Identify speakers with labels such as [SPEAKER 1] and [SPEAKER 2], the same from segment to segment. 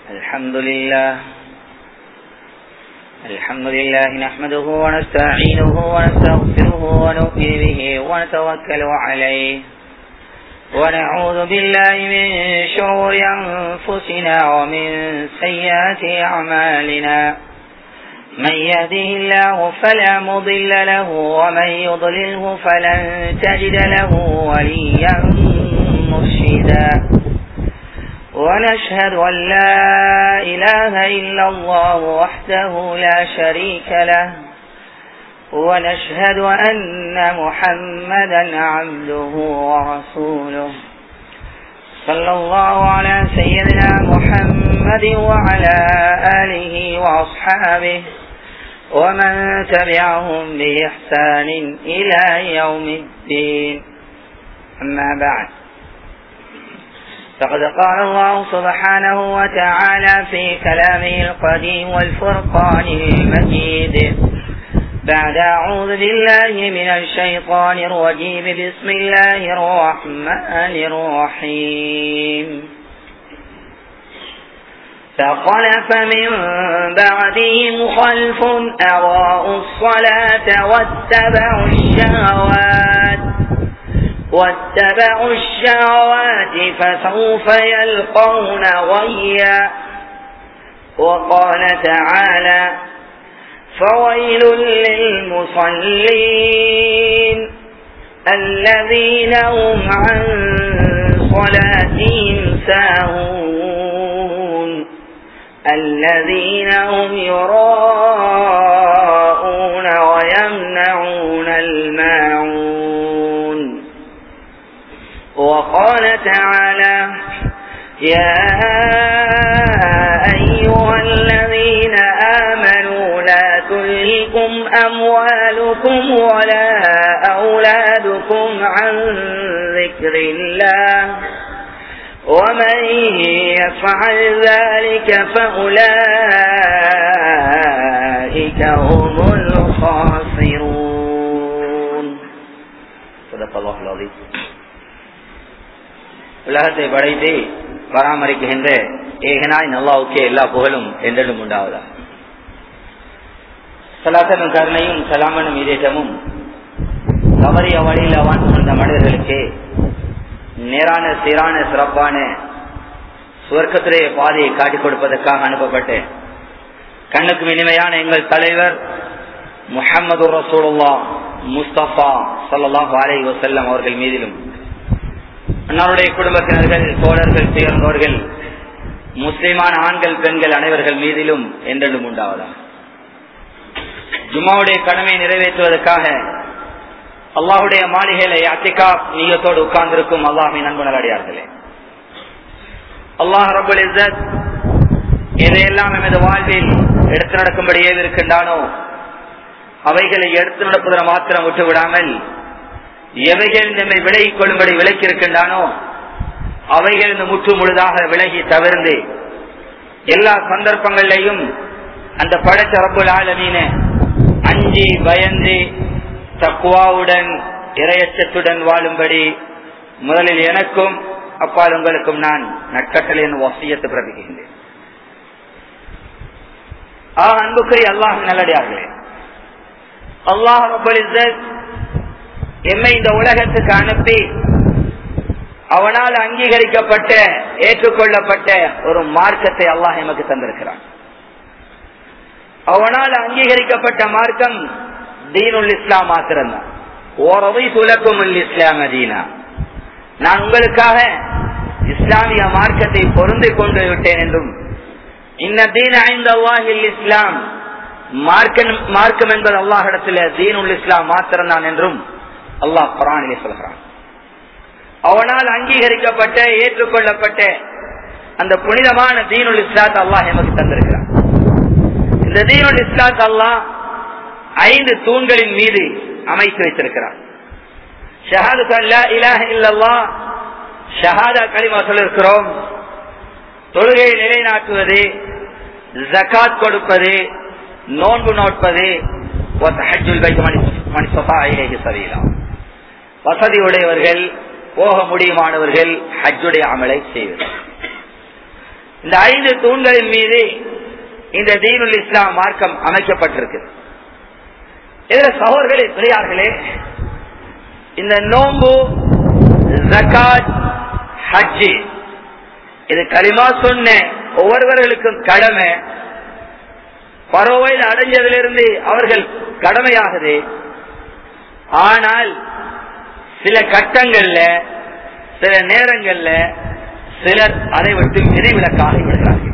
[SPEAKER 1] الحمد لله الحمد لله نحمده ونستعينه ونستغفره ونؤمن به ونتوكل عليه ونعوذ بالله من شرور أنفسنا ومن سيئات أعمالنا من يهده الله فلا مضل له ومن يضلله فلن تجد له وليا مرشدا ونشهد أن لا إله إلا الله وحده لا شريك له ونشهد أن محمدا عبده ورسوله صلى الله على سيدنا محمد وعلى آله وأصحابه ومن تبعهم بإحسان إلى يوم الدين أما بعد فقد قال الله سبحانه وتعالى في كلامه القديم والفرقان المجيد بعد أعوذ بالله من الشيطان الرجيم بسم الله الرحمن الرحيم فخلف من بعدهم خلف أضاءوا الصلاة واتبعوا الشهوات واتبعوا الشهوات فسوف يلقون غيا وقال تعالى فويل للمصلين الذين هم عن صلاتهم ساهون الذين هم يراءون ويمنعون الماعون وقال تعالى يا أيها الذين آمنوا لا تلهكم أموالكم ولا أولادكم عن ذكر الله ومن يفعل ذلك فأولئك هم الخاسرون صدق الله العظيم உலகத்தை படைத்து பராமரிக்கின்ற ஏகனாய் நல்லாவுக்கே எல்லா புகழும் என்றெல்லாம் உண்டாவதா சலாசனும் கருணையும் சலாமனும் இதேட்டமும் தவறிய வழியில் வாழ்ந்து கொண்ட மனிதர்களுக்கு நேரான சீரான சிறப்பான சுவர்க்கத்திலே பாதையை காட்டிக் கொடுப்பதற்காக அனுப்பப்பட்டு கண்ணுக்கு இனிமையான எங்கள் தலைவர் முஹம்மது ரசூலுல்லா முஸ்தபா சல்லாஹ் அலை வசல்லம் அவர்கள் மீதிலும் அன்னாருடைய குடும்பத்தினர்கள் தோழர்கள் சேர்ந்தவர்கள் முஸ்லிமான ஆண்கள் பெண்கள் அனைவர்கள் மீதிலும் என்றென்றும் உண்டாவதா ஜும்மாவுடைய கடமை நிறைவேற்றுவதற்காக அல்லாஹுடைய மாளிகையில அத்திகா நீயத்தோடு உட்கார்ந்திருக்கும் அல்லாஹின் நண்பு நல்லடியார்களே அல்லாஹ் ரபுல் இசத் எதையெல்லாம் எமது வாழ்வில் எடுத்து நடக்கும்படி ஏவிருக்கின்றானோ அவைகளை எடுத்து நடப்பதற்கு மாத்திரம் விட்டு விடாமல் எவைகள் நம்மை விலகிக் கொள்ளும்படி விலக்கி இருக்கின்றானோ அவைகள் இந்த முற்று முழுதாக விலகி தவிர்ந்து எல்லா சந்தர்ப்பங்களிலையும் அந்த படைச்ச ரப்புல் ஆலமீன அஞ்சி பயந்து தக்குவாவுடன் இரையச்சத்துடன் வாழும்படி முதலில் எனக்கும் அப்பால் உங்களுக்கும் நான் நட்கட்டளின் வசியத்தை பிறப்பிக்கின்றேன் ஆ அன்புக்குரிய அல்லாஹ் நல்லடியார்களே அல்லாஹ் ரபுல் எம்மை இந்த உலகத்துக்கு அனுப்பி அவனால் அங்கீகரிக்கப்பட்ட ஏற்றுக்கொள்ளப்பட்ட ஒரு மார்க்கத்தை அல்லாஹ் எமக்கு தந்திருக்கிறான் அவனால் அங்கீகரிக்கப்பட்ட மார்க்கம் தீனுல் இஸ்லாம் மாத்திரம்தான் ஓரவை துலக்கும் இஸ்லாம் அதீனா நான் உங்களுக்காக இஸ்லாமிய மார்க்கத்தை பொருந்து கொண்டு விட்டேன் என்றும் இன்ன தீன் ஐந்து அல்லாஹில் இஸ்லாம் மார்க்கம் மார்க்கம் என்பது அல்லாஹிடத்தில் தீனுல் இஸ்லாம் மாத்திரம்தான் என்றும் அல்லாஹ் குரானிலே சொல்கிறான் அவனால் அங்கீகரிக்கப்பட்ட ஏற்றுக்கொள்ளப்பட்ட அந்த புனிதமான தீனுல் இஸ்லாத் அல்லாஹ் எமக்கு தந்திருக்கிறான் இந்த தீனுல் இஸ்லாத் அல்லாஹ் ஐந்து தூண்களின் மீது அமைத்து வைத்திருக்கிறான் ஷஹாதா களிமா சொல்லிருக்கிறோம் தொழுகையை நிலைநாட்டுவது ஜக்காத் கொடுப்பது நோன்பு நோட்பது வசதி உடையவர்கள் போக முடியுமானவர்கள் ஹஜ்ஜுடைய அமலை செய்வது இந்த ஐந்து தூண்களின் மீது இந்த தீனுல் இஸ்லாம் மார்க்கம் அமைக்கப்பட்டிருக்கு இதுல சகோதரர்களே பெரியார்களே இந்த நோம்பு ஜக்காத் ஹஜ்ஜி இது களிமா சொன்ன ஒவ்வொருவர்களுக்கும் கடமை பறவையில் அடைஞ்சதிலிருந்து அவர்கள் கடமையாகுது ஆனால் சில கட்டங்கள்ல சில நேரங்கள்ல சிலர் அதை விட்டு விதிவிலக்காக விடுகிறார்கள்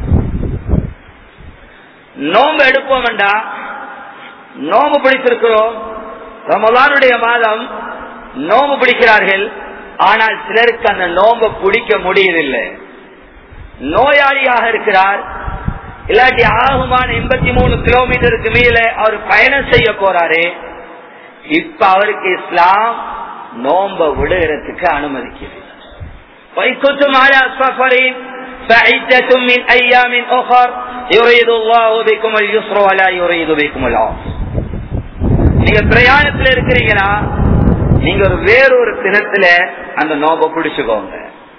[SPEAKER 1] நோம்பு எடுப்போம் வேண்டா நோம்பு பிடித்திருக்கிறோம் ரமலானுடைய மாதம் நோம்பு பிடிக்கிறார்கள் ஆனால் சிலருக்கு அந்த நோம்பை பிடிக்க முடியவில்லை நோயாளியாக இருக்கிறார் இல்லாட்டி ஆகுமான எண்பத்தி மூணு கிலோமீட்டருக்கு மேல அவர் பயணம் செய்ய போறாரு இப்ப அவருக்கு இஸ்லாம் நோம்ப விடுகிறதுக்கு அனுமதிக்குது وَإِنْ على سفر فعدة من أيام أخر يريد الله بكم اليسر ولا يريد بكم العسر நீங்க பிரயாணத்துல இருக்கிறீங்களா நீங்க ஒரு வேறொரு தினத்துல அந்த நோம்ப பிடிச்சுக்கோங்க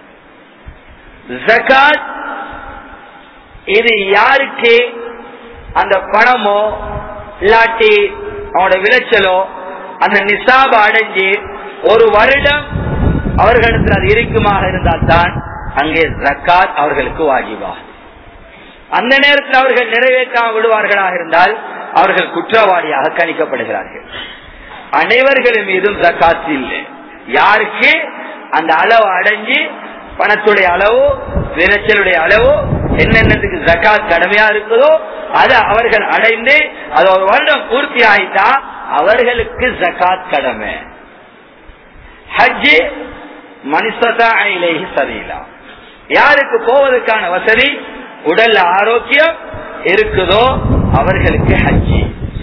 [SPEAKER 1] ஜகாத் இது யாருக்கு அந்த பணமோ இல்லாட்டி அவனோட விளைச்சலோ அந்த நிசாப அடைஞ்சு ஒரு வருடம் அவர்களிடத்தில் அது இருக்குமாக இருந்தால் தான் அங்கே ஜக்காத் அவர்களுக்கு வாஜிபா அந்த நேரத்தில் அவர்கள் நிறைவேற்றாமல் விடுவார்களாக இருந்தால் அவர்கள் குற்றவாளியாக கணிக்கப்படுகிறார்கள் அனைவர்களும் மீதும் ஜக்காத் இல்லை யாருக்கு அந்த அளவு அடைஞ்சு பணத்துடைய அளவோ விளைச்சலுடைய அளவோ என்னென்னத்துக்கு ஜக்காத் கடமையா இருக்குதோ அதை அவர்கள் அடைந்து அது ஒரு வருடம் பூர்த்தி ஆயிட்டா அவர்களுக்கு ஜக்காத் கடமை ஹஜ்ஜு மனுஷதாயிலேயே சரியில்லா யாருக்கு போவதற்கான வசதி உடல் ஆரோக்கியம் இருக்குதோ அவர்களுக்கு ஹஜ்ஜி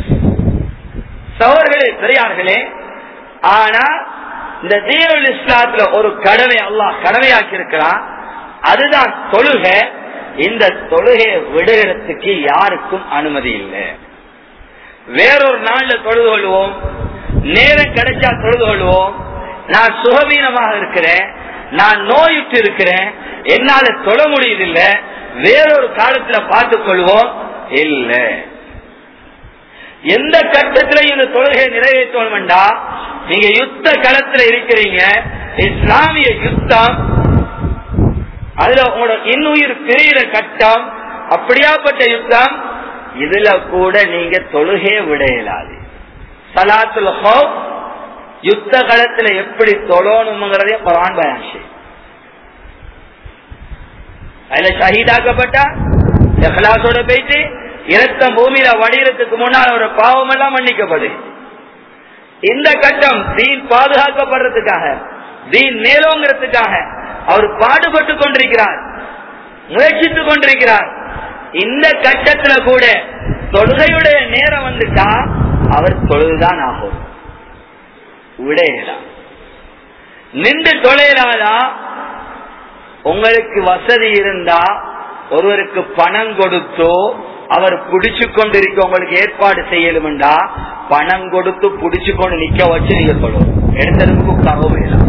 [SPEAKER 1] சவர்களே பெரியார்களே ஆனா இந்த தீனுல் இஸ்லாத்துல ஒரு கடமை அல்லாஹ் கடமையாக்கி இருக்கிறான் அதுதான் தொழுகை இந்த தொழுகை விடுகிறதுக்கு யாருக்கும் அனுமதி இல்லை வேறொரு நாள்ல தொழுது கொள்வோம் நேரம் கிடைச்சா தொழுது கொள்வோம் நான் சுகவீனமாக இருக்கிறேன் நான் நோயுற்று இருக்கிறேன் என்னால தொழ முடியதில்லை வேறொரு காலத்துல பார்த்துக் கொள்வோம் இல்ல எந்த கட்டத்திலையும் இந்த தொழுகை நிறைவேற்றணும் வேண்டா நீங்க யுத்த களத்துல இருக்கிறீங்க இஸ்லாமிய யுத்தம் அதுல உங்களோட இன்னுயிர் பிரியிற கட்டம் அப்படியாப்பட்ட யுத்தம் இதுல கூட நீங்க தொழுகையை விட இயலாது சலாத்துல யுத்த களத்துல எப்படி தொழணுங்கிறதே குரான் பயான் செய்யும் அதுல ஷஹீதாக்கப்பட்டா எஹ்லாசோட போயிட்டு இரத்தம் பூமியில வடிகிறதுக்கு முன்னால் ஒரு பாவம் எல்லாம் மன்னிக்கப்படு இந்த கட்டம் தீன் பாதுகாக்கப்படுறதுக்காக தீன் மேலோங்கிறதுக்காக அவர் பாடுபட்டு கொண்டிருக்கிறார் முயற்சித்துக் கொண்டிருக்கிறார் இந்த கட்டத்துல கூட தொழுகையுடைய நேரம் வந்துட்டா அவர் தொழுதுதான் ஆகும் விடையலாம் நின்று தொலைலாதா உங்களுக்கு வசதி இருந்தா ஒருவருக்கு பணம் கொடுத்தோ அவர் புடிச்சு கொண்டிருக்க உங்களுக்கு ஏற்பாடு செய்யலும்டா பணம் கொடுத்து புடிச்சு கொண்டு நிக்க வச்சு நீங்க சொல்லணும் எடுத்ததுக்கு உட்காரவும் வேலாம்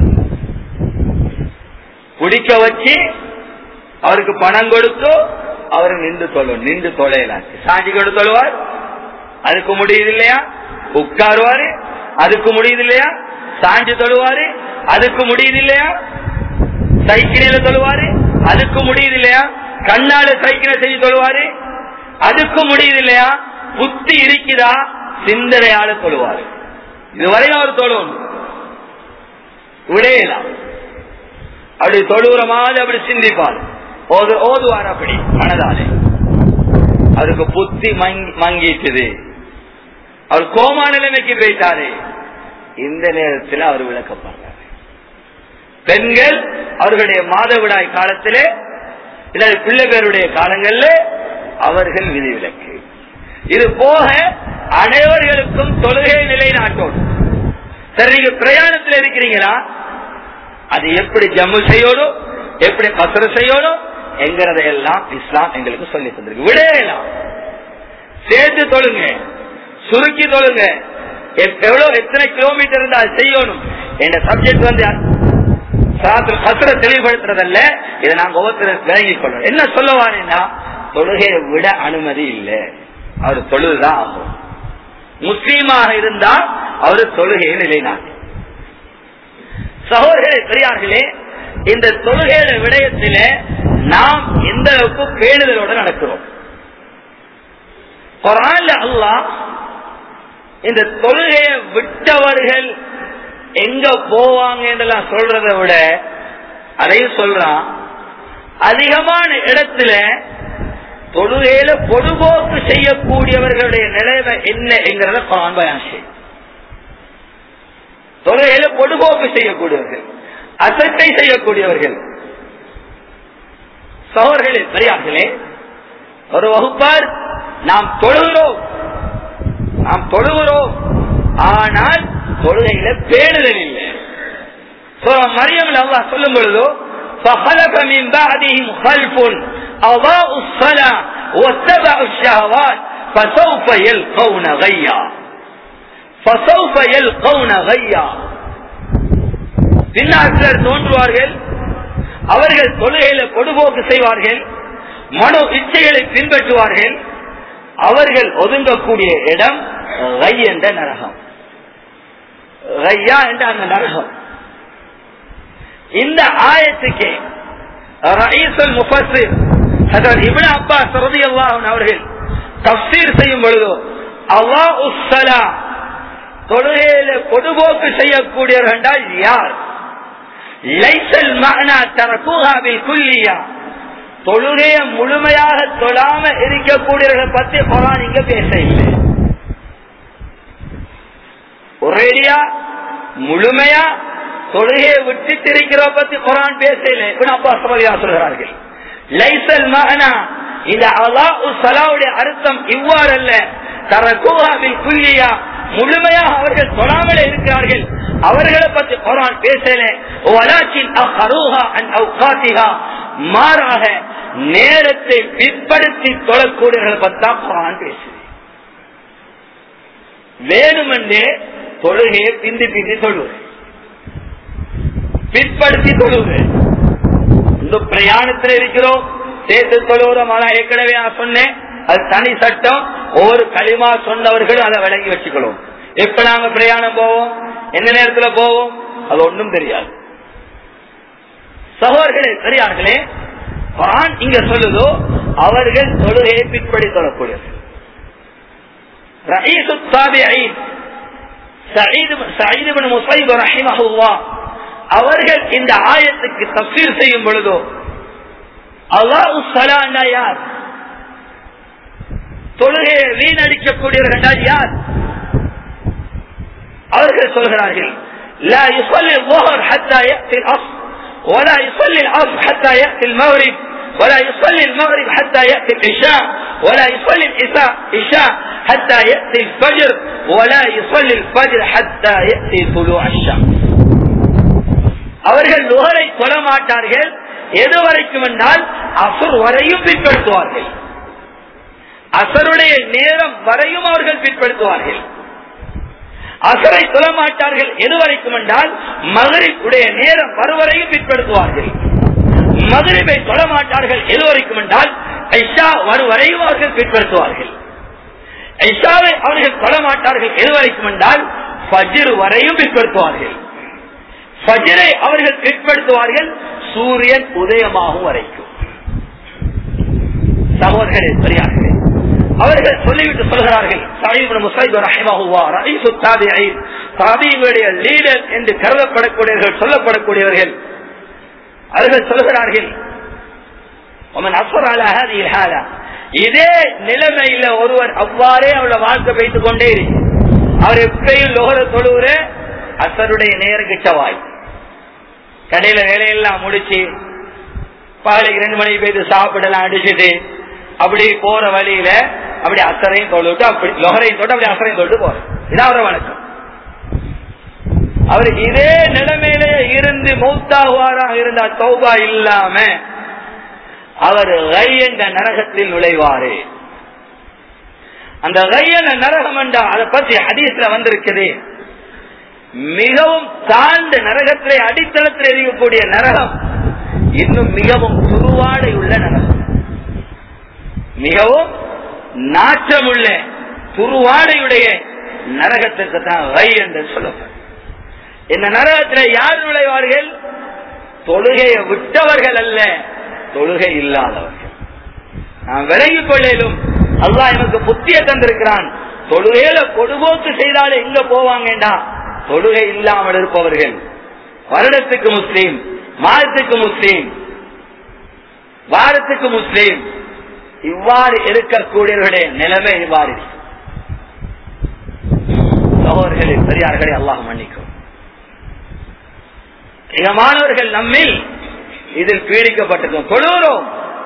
[SPEAKER 1] குடிக்க வச்சு அவருக்கு பணம் கொடுத்து அவரு நின்று தொழும் நின்று தொலையலாம் சாஞ்சி கொண்டு தொழுவார் அதுக்கு முடியுது இல்லையா உட்காருவாரு அதுக்கு முடியுது இல்லையா சாஞ்சு தொழுவாரு அதுக்கு முடியுது இல்லையா சைக்கிளில தொழுவாரு அதுக்கு முடியுது இல்லையா கண்ணால சைக்கிளை செஞ்சு தொழுவாரு அதுக்கு முடியுது இல்லையா புத்தி இருக்குதா சிந்தனையால தொழுவாரு இதுவரையும் அவர் தொழுவணும் விடையலாம் அப்படி தொழுகிற மாதிரி அப்படி சிந்திப்பார் ஓது ஓதுவார் அப்படி மனதாலே அவருக்கு புத்தி மங்கிட்டுது அவர் கோமா நிலைமைக்கு போயிட்டாரு இந்த நேரத்தில் அவர் விளக்கப்படுறார் பெண்கள் அவர்களுடைய மாதவிடாய் காலத்திலே இல்லை பிள்ளை பேருடைய காலங்களில் அவர்கள் விதிவிலக்கு இது போக அனைவர்களுக்கும் தொழுகை நிலைநாட்டும் சரி நீங்க பிரயாணத்தில் இருக்கிறீங்களா அது எப்படி ஜம்மு செய்யணும் எப்படி கசர செய்யணும் என்கிறதையெல்லாம் இஸ்லாம் எங்களுக்கு சொல்லி தந்திருக்கு விடையலாம் சேர்த்து தொழுங்க சுருக்கி தொழுங்க எவ்வளவு எத்தனை கிலோமீட்டர் இருந்தால் செய்யணும் என்ற சப்ஜெக்ட் வந்து சலாத்துல் கசர தெளிவுபடுத்துறதல்ல இதை நாங்க ஒவ்வொருத்தர் விளங்கிக் கொள்ளணும் என்ன சொல்லுவாருன்னா தொழுகையை விட அனுமதி இல்லை அவர் தொழுதுதான் ஆகும் முஸ்லீமாக இருந்தா அவர் தொழுகையை நிலைநாட்டு சகோதரர்களே பெரியார்களே இந்த தொழுகையில விடயத்தில நாம் எந்த அளவுக்கு பேணுதலோட நடக்கிறோம் குரான்ல அல்லாஹ் இந்த தொழுகையை விட்டவர்கள் எங்க போவாங்க என்றெல்லாம் சொல்றதை விட அதையும் சொல்றான் அதிகமான இடத்துல தொழுகையில பொதுபோக்கு செய்யக்கூடியவர்களுடைய நிலைமை என்ன என்கிறத குரான் பயான் செய்யும் தொழுகையில பொதுபோக்கு செய்யக்கூடியவர்கள் அசட்டை செய்யக்கூடியவர்கள் சகோதரர்களே பெரியார்களே ஒரு வகுப்பார் நாம் தொழுகிறோம் நாம் தொழுகிறோம் ஆனால் தொழுகையில பேணுதல் இல்லை மரியம் அல்லாஹ் சொல்லும் பொழுதோ فخلف من بعدهم خلف أضاءوا الصلاة واتبعوا الشهوات فسوف يلقون غيا فسوف يلقون غيا பின்னால் சிலர் தோன்றுவார்கள் அவர்கள் தொழுகையில பொடுபோக்கு செய்வார்கள் மனோ இச்சைகளை பின்பற்றுவார்கள் அவர்கள் ஒதுங்கக்கூடிய இடம் ரை என்ற நரகம் ரையா என்ற அந்த நரகம் இந்த ஆயத்துக்கு ரயீசுல் முஃபஸிர் அதாவது இப்னு அப்பாஸ் ரலியல்லாஹு அன்ஹு அவர்கள் தஃசீர் செய்யும் பொழுது அல்லாஹ் உஸ்ஸலா தொழுகையில பொதுபோக்கு செய்யக்கூடியவர்கள் என்றால் யார் லைசல் மகனா தரக்கூஹாவில் குல்லியா தொழுகைய முழுமையாக தொழாம இருக்கக்கூடியவர்களை பத்தி குரான் இங்க பேச இல்லை ஒரேடியா முழுமையா தொழுகையை விட்டுட்டு இருக்கிற பத்தி குரான் பேசல அப்பா சமதியா சொல்கிறார்கள் லைசல் மகனா இந்த அலா சலாவுடைய அர்த்தம் இவ்வாறு அல்ல தரக்கூஹாவில் குல்லியா முழுமையாக அவர்கள் தொழாமலே இருக்கிறார்கள் அவர்களை பற்றி குரான் பேசல மாறாக நேரத்தை பிற்படுத்தி தொழக்கூடியவர்கள் பத்தா குரான் பேசுது வேணுமென்றே தொழுகையை பிந்தி பிந்தி தொழுவேன் பிற்படுத்தி தொழுவேன் இந்த பிரயாணத்தில் இருக்கிறோம் சேர்த்து தொழுகிறோம் ஆனா ஏற்கனவே நான் சொன்னேன் அது தனி சட்டம் ஒவ்வொரு களிமா சொன்னவர்களும் அதை விளங்கி வச்சுக்கணும் எப்ப நாங்க பிரயாணம் போவோம் எந்த நேரத்துல போவோம் அது ஒன்றும் தெரியாது சகோதரர்களே பெரியார்களே குரான் இங்க சொல்லுதோ அவர்கள் தொழுகையை பிற்படி தொழக்கூடியவர்கள் رئيس التابعين سعيد سعيد بن முசைப் ரஹிமஹுல்லாஹ் அவர்கள் இந்த ஆயத்துக்கு தப்சீர் செய்யும் பொழுதோ அல்லாஹு சலாண்டா யார் தொழுகையை வீணடிக்கக்கூடியவர்கள் யார் அவர்கள் சொல்கிறார்கள் لا يصلي الظهر حتى يأتي العصر ولا يصلي العصر حتى يأتي المغرب ولا يصلي المغرب حتى يأتي العشاء ولا يصلي العشاء حتى يأتي الفجر ولا يصلي الفجر حتى يأتي طلوع الشمس அவர்கள் நுகரை தொழ மாட்டார்கள் எது வரைக்கும் என்றால் அசுர் வரையும் பிற்படுத்துவார்கள் அசருடைய நேரம் வரையும் அவர்கள் பிற்படுத்துவார்கள் அசரை தொழ மாட்டார்கள் எது வரைக்கும் என்றால் மகரிப்புடைய நேரம் வருவரையும் பிற்படுத்துவார்கள் மகரிப்பை தொழ மாட்டார்கள் எது வரைக்கும் என்றால் ஐஷா வருவரையும் அவர்கள் பிற்படுத்துவார்கள் ஐஷாவை அவர்கள் தொழ மாட்டார்கள் எது வரைக்கும் என்றால் ஃபஜ்ர் வரையும் பிற்படுத்துவார்கள் ஃபஜ்ரை அவர்கள் பிற்படுத்துவார்கள் சூரியன் உதயமாகும் வரைக்கும் சகோதரர்களே பெரியார்களே அவர்கள் சொல்லிவிட்டு சொல்கிறார்கள் தாபியுடைய லீடர் என்று கருதப்படக்கூடியவர்கள் சொல்லப்படக்கூடியவர்கள் அவர்கள் சொல்கிறார்கள் இதே நிலைமையில ஒருவர் அவ்வாறே அவளை வாழ்க்கை வைத்துக் கொண்டே இருக்கு அவர் எப்பயும் லோகர தொழுவுற அசருடைய நேரம் கிட்டவாய் கடையில வேலையெல்லாம் முடிச்சு பகலுக்கு ரெண்டு மணிக்கு போயிட்டு சாப்பிடலாம் அடிச்சுட்டு அப்படி போற வழியில அப்படி அசரையும் தொழுட்டு அப்படி லொகரையும் தொட்டு அப்படி அசரையும் தொட்டு போறேன் இதான் அவர வழக்கம் அவர் இதே நிலைமையில இருந்து மௌத்தாகுவாராக இருந்தா தௌபா இல்லாம அவர் ரை என்ற நரகத்தில் நுழைவாரு அந்த ரை என்ற நரகம் என்றா அதை பத்தி ஹதீஸ்ல வந்திருக்குது மிகவும் தாழ்ந்த நரகத்திலே அடித்தளத்தில் எரியக்கூடிய நரகம் இன்னும் மிகவும் துருவாடை உள்ள நரகம் மிகவும் நாற்றமுள்ள துருவாடையுடைய நரகத்திற்கு தான் வை என்று சொல்லப்படும் இந்த நரகத்தில் யார் நுழைவார்கள் தொழுகையை விட்டவர்கள் அல்ல தொழுகை இல்லாதவர்கள் நான் விலகிக் கொள்ளையிலும் அல்லாஹ் எனக்கு புத்திய தந்திருக்கிறான் தொழுகையில கொடுபோக்கு செய்தாலே எங்க போவாங்கடா தொழுகை இல்லாமல் இருப்பவர்கள் வருடத்துக்கு முஸ்லீம் மாதத்துக்கு முஸ்லீம் வாரத்துக்கு முஸ்லீம் இவ்வாறு இருக்கக்கூடியவர்களுடைய நிலைமை இவ்வாறு சகோதரர்களே பெரியார்களே அல்லாஹ் மன்னிக்கும் மாணவர்கள் நம்மில் இதில் பீடிக்கப்பட்டிருக்கோம் தொழுகிறோம்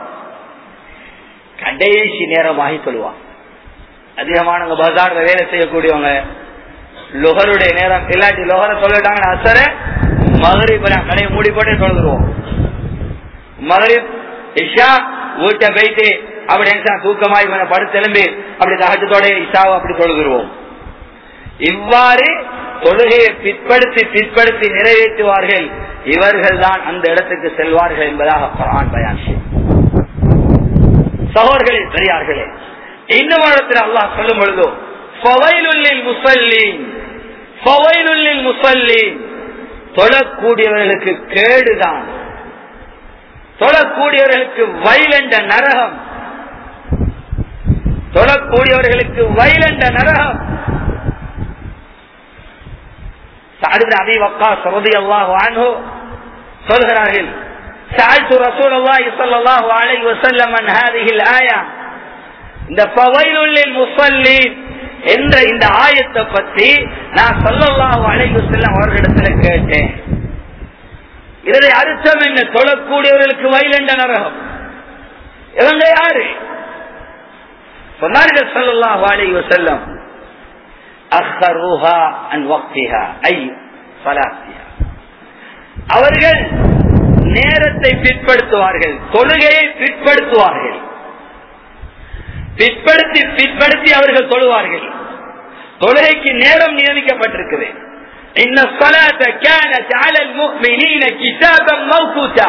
[SPEAKER 1] கடைசி நேரமாகி தொழுவான் அதிகமானவங்க பஜார்ல வேலை செய்யக்கூடியவங்க லொகருடைய நேரம் இல்லாட்டி லொகரை சொல்லிட்டாங்க அசர மகரிப் கடையை மூடி போட்டு தொழுதுருவோம் மகரிப் இஷா வீட்டை போயிட்டு அப்படி என்ன தூக்கமாய் படுத்து எழும்பி அப்படி தகச்சத்தோட இஷாவை அப்படி தொழுதுருவோம் இவ்வாறு தொழுகையை பிற்படுத்தி பிற்படுத்தி நிறைவேற்றுவார்கள் இவர்கள் தான் அந்த இடத்துக்கு செல்வார்கள் என்பதாக குரான் பயான் சகோதர்களே பெரியார்களே இன்னும் இடத்தில் அல்லாஹ் சொல்லும் பொழுதோ ஃபவைலுல்லில் முசல்லீன் ஃபவைலுல்லில் முசல்லீன் தொழக்கூடியவர்களுக்கு கேடுதான் தொழக்கூடியவர்களுக்கு வயலண்ட நரகம் தொழக்கூடியவர்களுக்கு வயலண்ட நரகம் சாதிபின் அபி வக்கா சரதி அல்லாஹ் வான்ஹோ சொல்கிறார்கள் سألت رسول الله صلى الله عليه وسلم عن هذه الآية இந்த فويل للمصلين என்ற இந்த ஆயத்தை பற்றி நான் சொல்லல்லாஹு அலைஹி செல்லம் அவர்களிடத்துல கேட்டேன் இதனுடைய அர்த்தம் என்ன தொழக்கூடியவர்களுக்கு வயலண்ட நரகம் இவங்க யாரு சொன்னார்கள் சொல்லல்லாஹு அலைஹி செல்லம் அஹ்ஹருஹா அன் வக்திஹா ஐ சலாத்திஹா அவர்கள் நேரத்தை பிற்படுத்துவார்கள் தொழுகையை பிற்படுத்துவார்கள் பிற்படுத்தி பிற்படுத்தி அவர்கள் தொழுவார்கள் தொழுகைக்கு நேரம் நியமிக்கப்பட்டிருக்குது இன்ன الصلاة كانت على المؤمنين كتابا موقوتا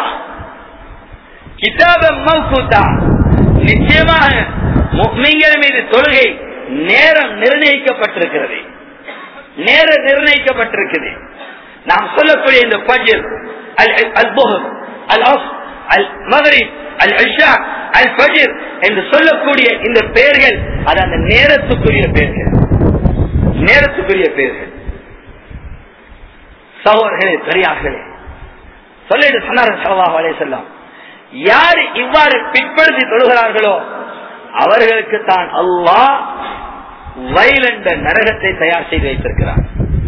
[SPEAKER 1] கிதாபம் மௌகூத்தா நிச்சயமாக முக்மீன்கள் மீது தொழுகை நேரம் நிர்ணயிக்கப்பட்டிருக்கிறது நேரம் நிர்ணயிக்கப்பட்டிருக்குது நாம் சொல்லக்கூடிய இந்த பஜர் அல் புகர் அல் அஸ் அல் மகரி அல் அஷா அல் பஜர் என்று சொல்லக்கூடிய இந்த பெயர்கள் அது அந்த நேரத்துக்குரிய பெயர்கள் நேரத்துக்குரிய பெயர்கள் சகோதரர்களே பெரியார்களே சொல்லிட்டு சொன்னார்கள் சலவாக அலே செல்லாம் யார் இவ்வாறு பிற்படுத்தி தொழுகிறார்களோ அவர்களுக்கு தான் அல்லாஹ் வயலண்ட நரகத்தை தயார் செய்து வைத்திருக்கிறார்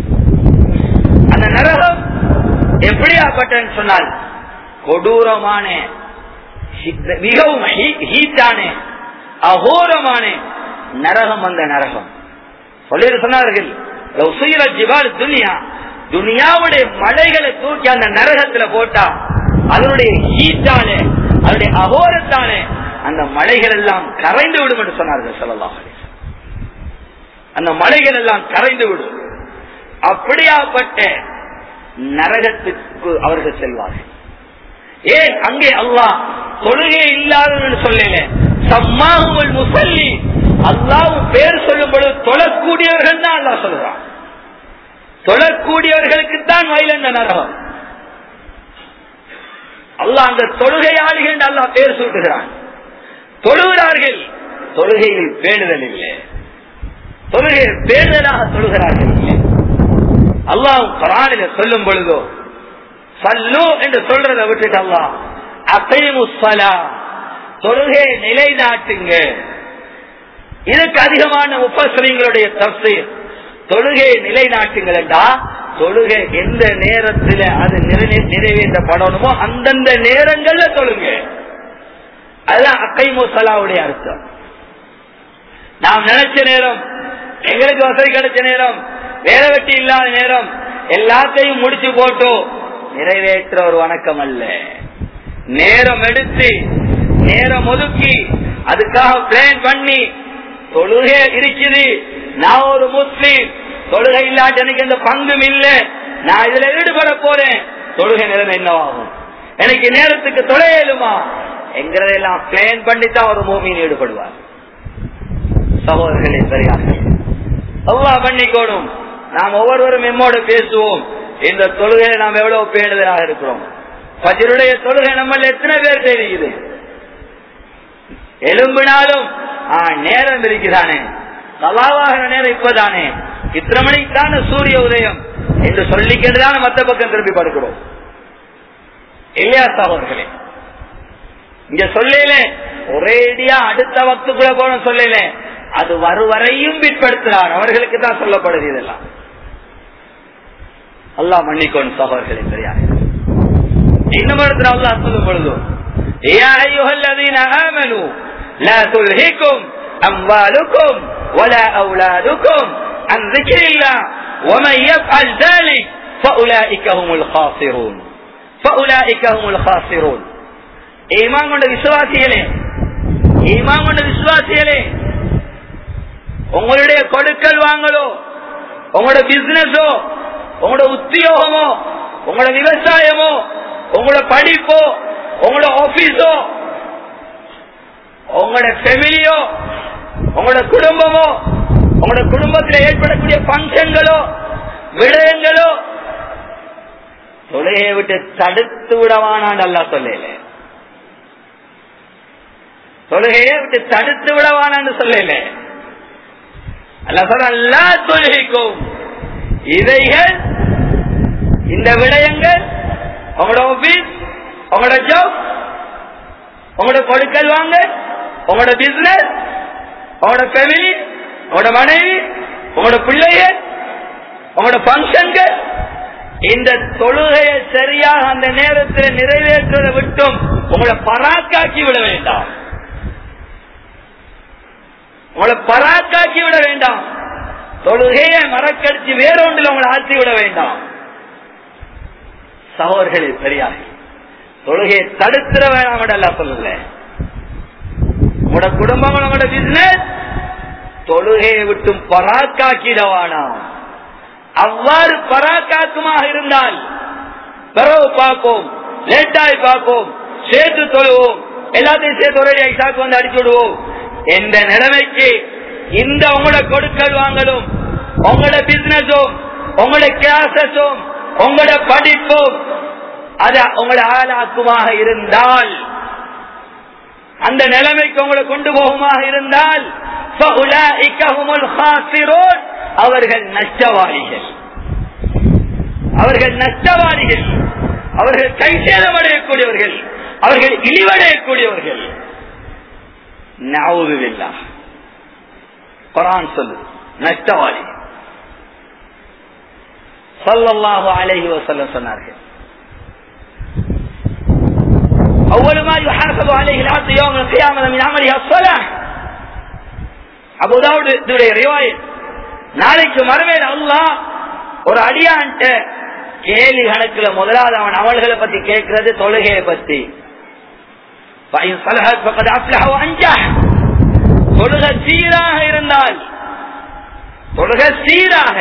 [SPEAKER 1] அந்த நரகம் எப்படியாப்பட்டன்னு சொன்னால் கொடூரமான மிகவும் ஹீட்டான அகோரமான நரகம் அந்த நரகம் சொல்லிட்டு சொன்னார்கள் ஜிபால் துனியா துனியாவுடைய மலைகளை தூக்கி அந்த நரகத்துல போட்டா அதனுடைய ஹீட்டால அதனுடைய அகோரத்தால அந்த மலைகள் எல்லாம் கரைந்து விடும் என்று சொன்னார்கள் சொல்லலாம் அந்த மலைகள் எல்லாம் கரைந்து விடும் அப்படியாப்பட்ட நரகத்துக்கு அவர்கள் செல்வார்கள் ஏன் அங்கே அல்லாஹ் தொழுகை இல்லாதவர்கள் சொல்லல சம்மாவுல் முசல்லி அல்லாவும் பேர் சொல்லும் பொழுது தொழக்கூடியவர்கள் தான் அல்லாஹ் சொல்றான் தொழக்கூடியவர்களுக்கு தான் வயலந்த நரகம் அல்லாஹ் அந்த தொழுகையாளிகள் அல்லாஹ் பேர் சூட்டுகிறான் தொழுகிறார்கள் தொழுகையில் பேணுதல் இல்லை தொழுகையை பேணுதலாக தொழுகிறார்கள் இல்லை அல்லாஹ் குரானில சொல்லும் பொழுதோ சல்லு என்று சொல்றதை விட்டுட்டு அல்லாஹ் அசைமுசலா தொழுகையை நிலைநாட்டுங்க இதுக்கு அதிகமான உபசரிங்களுடைய தப்சீர் தொழுகையை நிலைநாட்டுங்கள் என்றா தொழுகை எந்த நேரத்தில் அது நிறைவேற்றப்படணுமோ அந்தந்த நேரங்கள்ல தொழுங்க அதுதான் அக்கைமுசலாவுடைய அர்த்தம் நாம் நினைச்ச நேரம் எங்களுக்கு வசதி கிடைச்ச நேரம் வேலை வெட்டி இல்லாத நேரம் எல்லாத்தையும் முடிச்சு போட்டு நிறைவேற்ற ஒரு வணக்கம் அல்ல நேரம் எடுத்து நேரம் ஒதுக்கி அதுக்காக பிளான் பண்ணி தொழுகை இருக்குது நான் ஒரு முஸ்லீம் தொழுகை இல்லாட்ட எனக்கு எந்த பங்கும் இல்ல நான் இதுல ஈடுபட போறேன் தொழுகை நிலைமை என்னவாகும் எனக்கு நேரத்துக்கு தொலையலுமா என்கிறதெல்லாம் பிளான் பண்ணித்தான் ஒரு மூமியின் ஈடுபடுவார் சகோதரர்களே சரியாக அல்லாஹ் பண்ணிக்கோடும் நாம் ஒவ்வொருவரும் எம்மோடு பேசுவோம் இந்த தொழுகையை நாம் எவ்வளவு பேணுதலாக இருக்கிறோம் பஜருடைய தொழுகை நம்ம எத்தனை பேர் தெரியுது எலும்பினாலும் நேரம் இருக்குதானே கலாவாகிற நேரம் இப்பதானே இத்தனை மணிக்கு தானே சூரிய உதயம் என்று சொல்லிக்கிட்டுதான் மத்த பக்கம் திரும்பி படுக்கிறோம் இல்லையா சகோதரர்களே இங்க சொல்லல ஒரேடியா அடுத்த வக்துக்குள்ள போன சொல்லல அது வருவரையும் பிற்படுத்துறார் அவர்களுக்கு தான் சொல்லப்படுது இதெல்லாம் அல்லாஹ் மன்னிக்கோன் சகோதரர்களே சரியாக இன்னும் இடத்துல அல்லாஹ் சொல்லும் பொழுது يا أيها الذين آمنوا لا تلهكم أموالكم ولا أولادكم عن ذكر الله ومن يفعل ذلك فأولئك هم الخاسرون فأولئك هم الخاسرون ஈமான் கொண்ட விசுவாசிகளே ஈமான் கொண்ட விசுவாசிகளே உங்களுடைய கொடுக்கல் வாங்கலோ உங்களோட பிசினஸோ உங்களோட உத்தியோகமோ உங்களோட விவசாயமோ உங்களோட படிப்போ உங்களோட ஆபீஸோ உங்களோட ஃபெமிலியோ உங்களோட குடும்பமோ உங்களோட குடும்பத்தில் ஏற்படக்கூடிய பங்கன்களோ விடயங்களோ தொலையை விட்டு தடுத்து விடவானான் அல்லா சொல்லல தொழுகையை விட்டு தடுத்து விடவானான்னு சொல்லல அல்ல சொல்ல தொழுகைக்கும் இவைகள் இந்த விடயங்கள் உங்களோட ஆபீஸ் உங்களோட ஜாப் உங்களோட கொடுக்கல் வாங்க உங்களோட பிசினஸ் உங்களோட ஃபேமிலி உங்களோட மனைவி உங்களோட பிள்ளைய உங்களோட பங்கன்கள் இந்த தொழுகையை சரியாக அந்த நேரத்தில் நிறைவேற்றுவதை விட்டும் உங்களை பராக்காக்கி விட வேண்டாம் உங்களை பராக்காக்கி விட வேண்டாம் தொழுகையை மறக்கடிச்சு வேறொன்றில் உங்களை ஆற்றி விட வேண்டாம் சகோதர்களே பெரியார்கள் தொழுகையை தடுத்துட வேணாம் அல்ல சொல்லல உங்களோட குடும்பம் உங்களோட பிசினஸ் தொழுகையை விட்டும் பராக்காக்கிடவானாம் அவ்வாறு பராக்காக்குமாக இருந்தால் பிறகு பார்ப்போம் லேட்டாய் பார்ப்போம் சேர்த்து தொழுவோம் எல்லாத்தையும் சேர்த்து ஒரே ஐசாக்கு வந்து அடிச்சு விடுவோம் எந்த நிலைமைக்கு இந்த உங்களோட கொடுக்கல் வாங்கலும் உங்களோட பிசினஸும் உங்களோட கிளாசஸும் உங்களோட படிப்பும் அது உங்களை ஆளாக்குமாக இருந்தால் அந்த நிலைமைக்கு உங்களை கொண்டு போகுமாக இருந்தால் அவர்கள் நஷ்டவாளிகள் அவர்கள் நஷ்டவாளிகள் அவர்கள் கை சேதமடையக்கூடியவர்கள் அவர்கள் இழிவடையக்கூடியவர்கள் நவுதுவில்லா குரான் சொல்லு நஷ்டவாளி சொல்லல்லாஹு அலைஹி வசல்லம் சொன்னார்கள் أول ما يحاسب عليه العبد يوم القيامة من عمله الصلاة அபுதாவுடைய ரிவாயத் நாளைக்கு மறுமையில் அல்லாஹ் ஒரு அடியான்ட்ட கேலி கணக்குல முதலாவது அவன் அமல்களை பத்தி கேட்கிறது தொழுகையை பத்தி தொழுக சீராக இருந்தால் தொழுக சீராக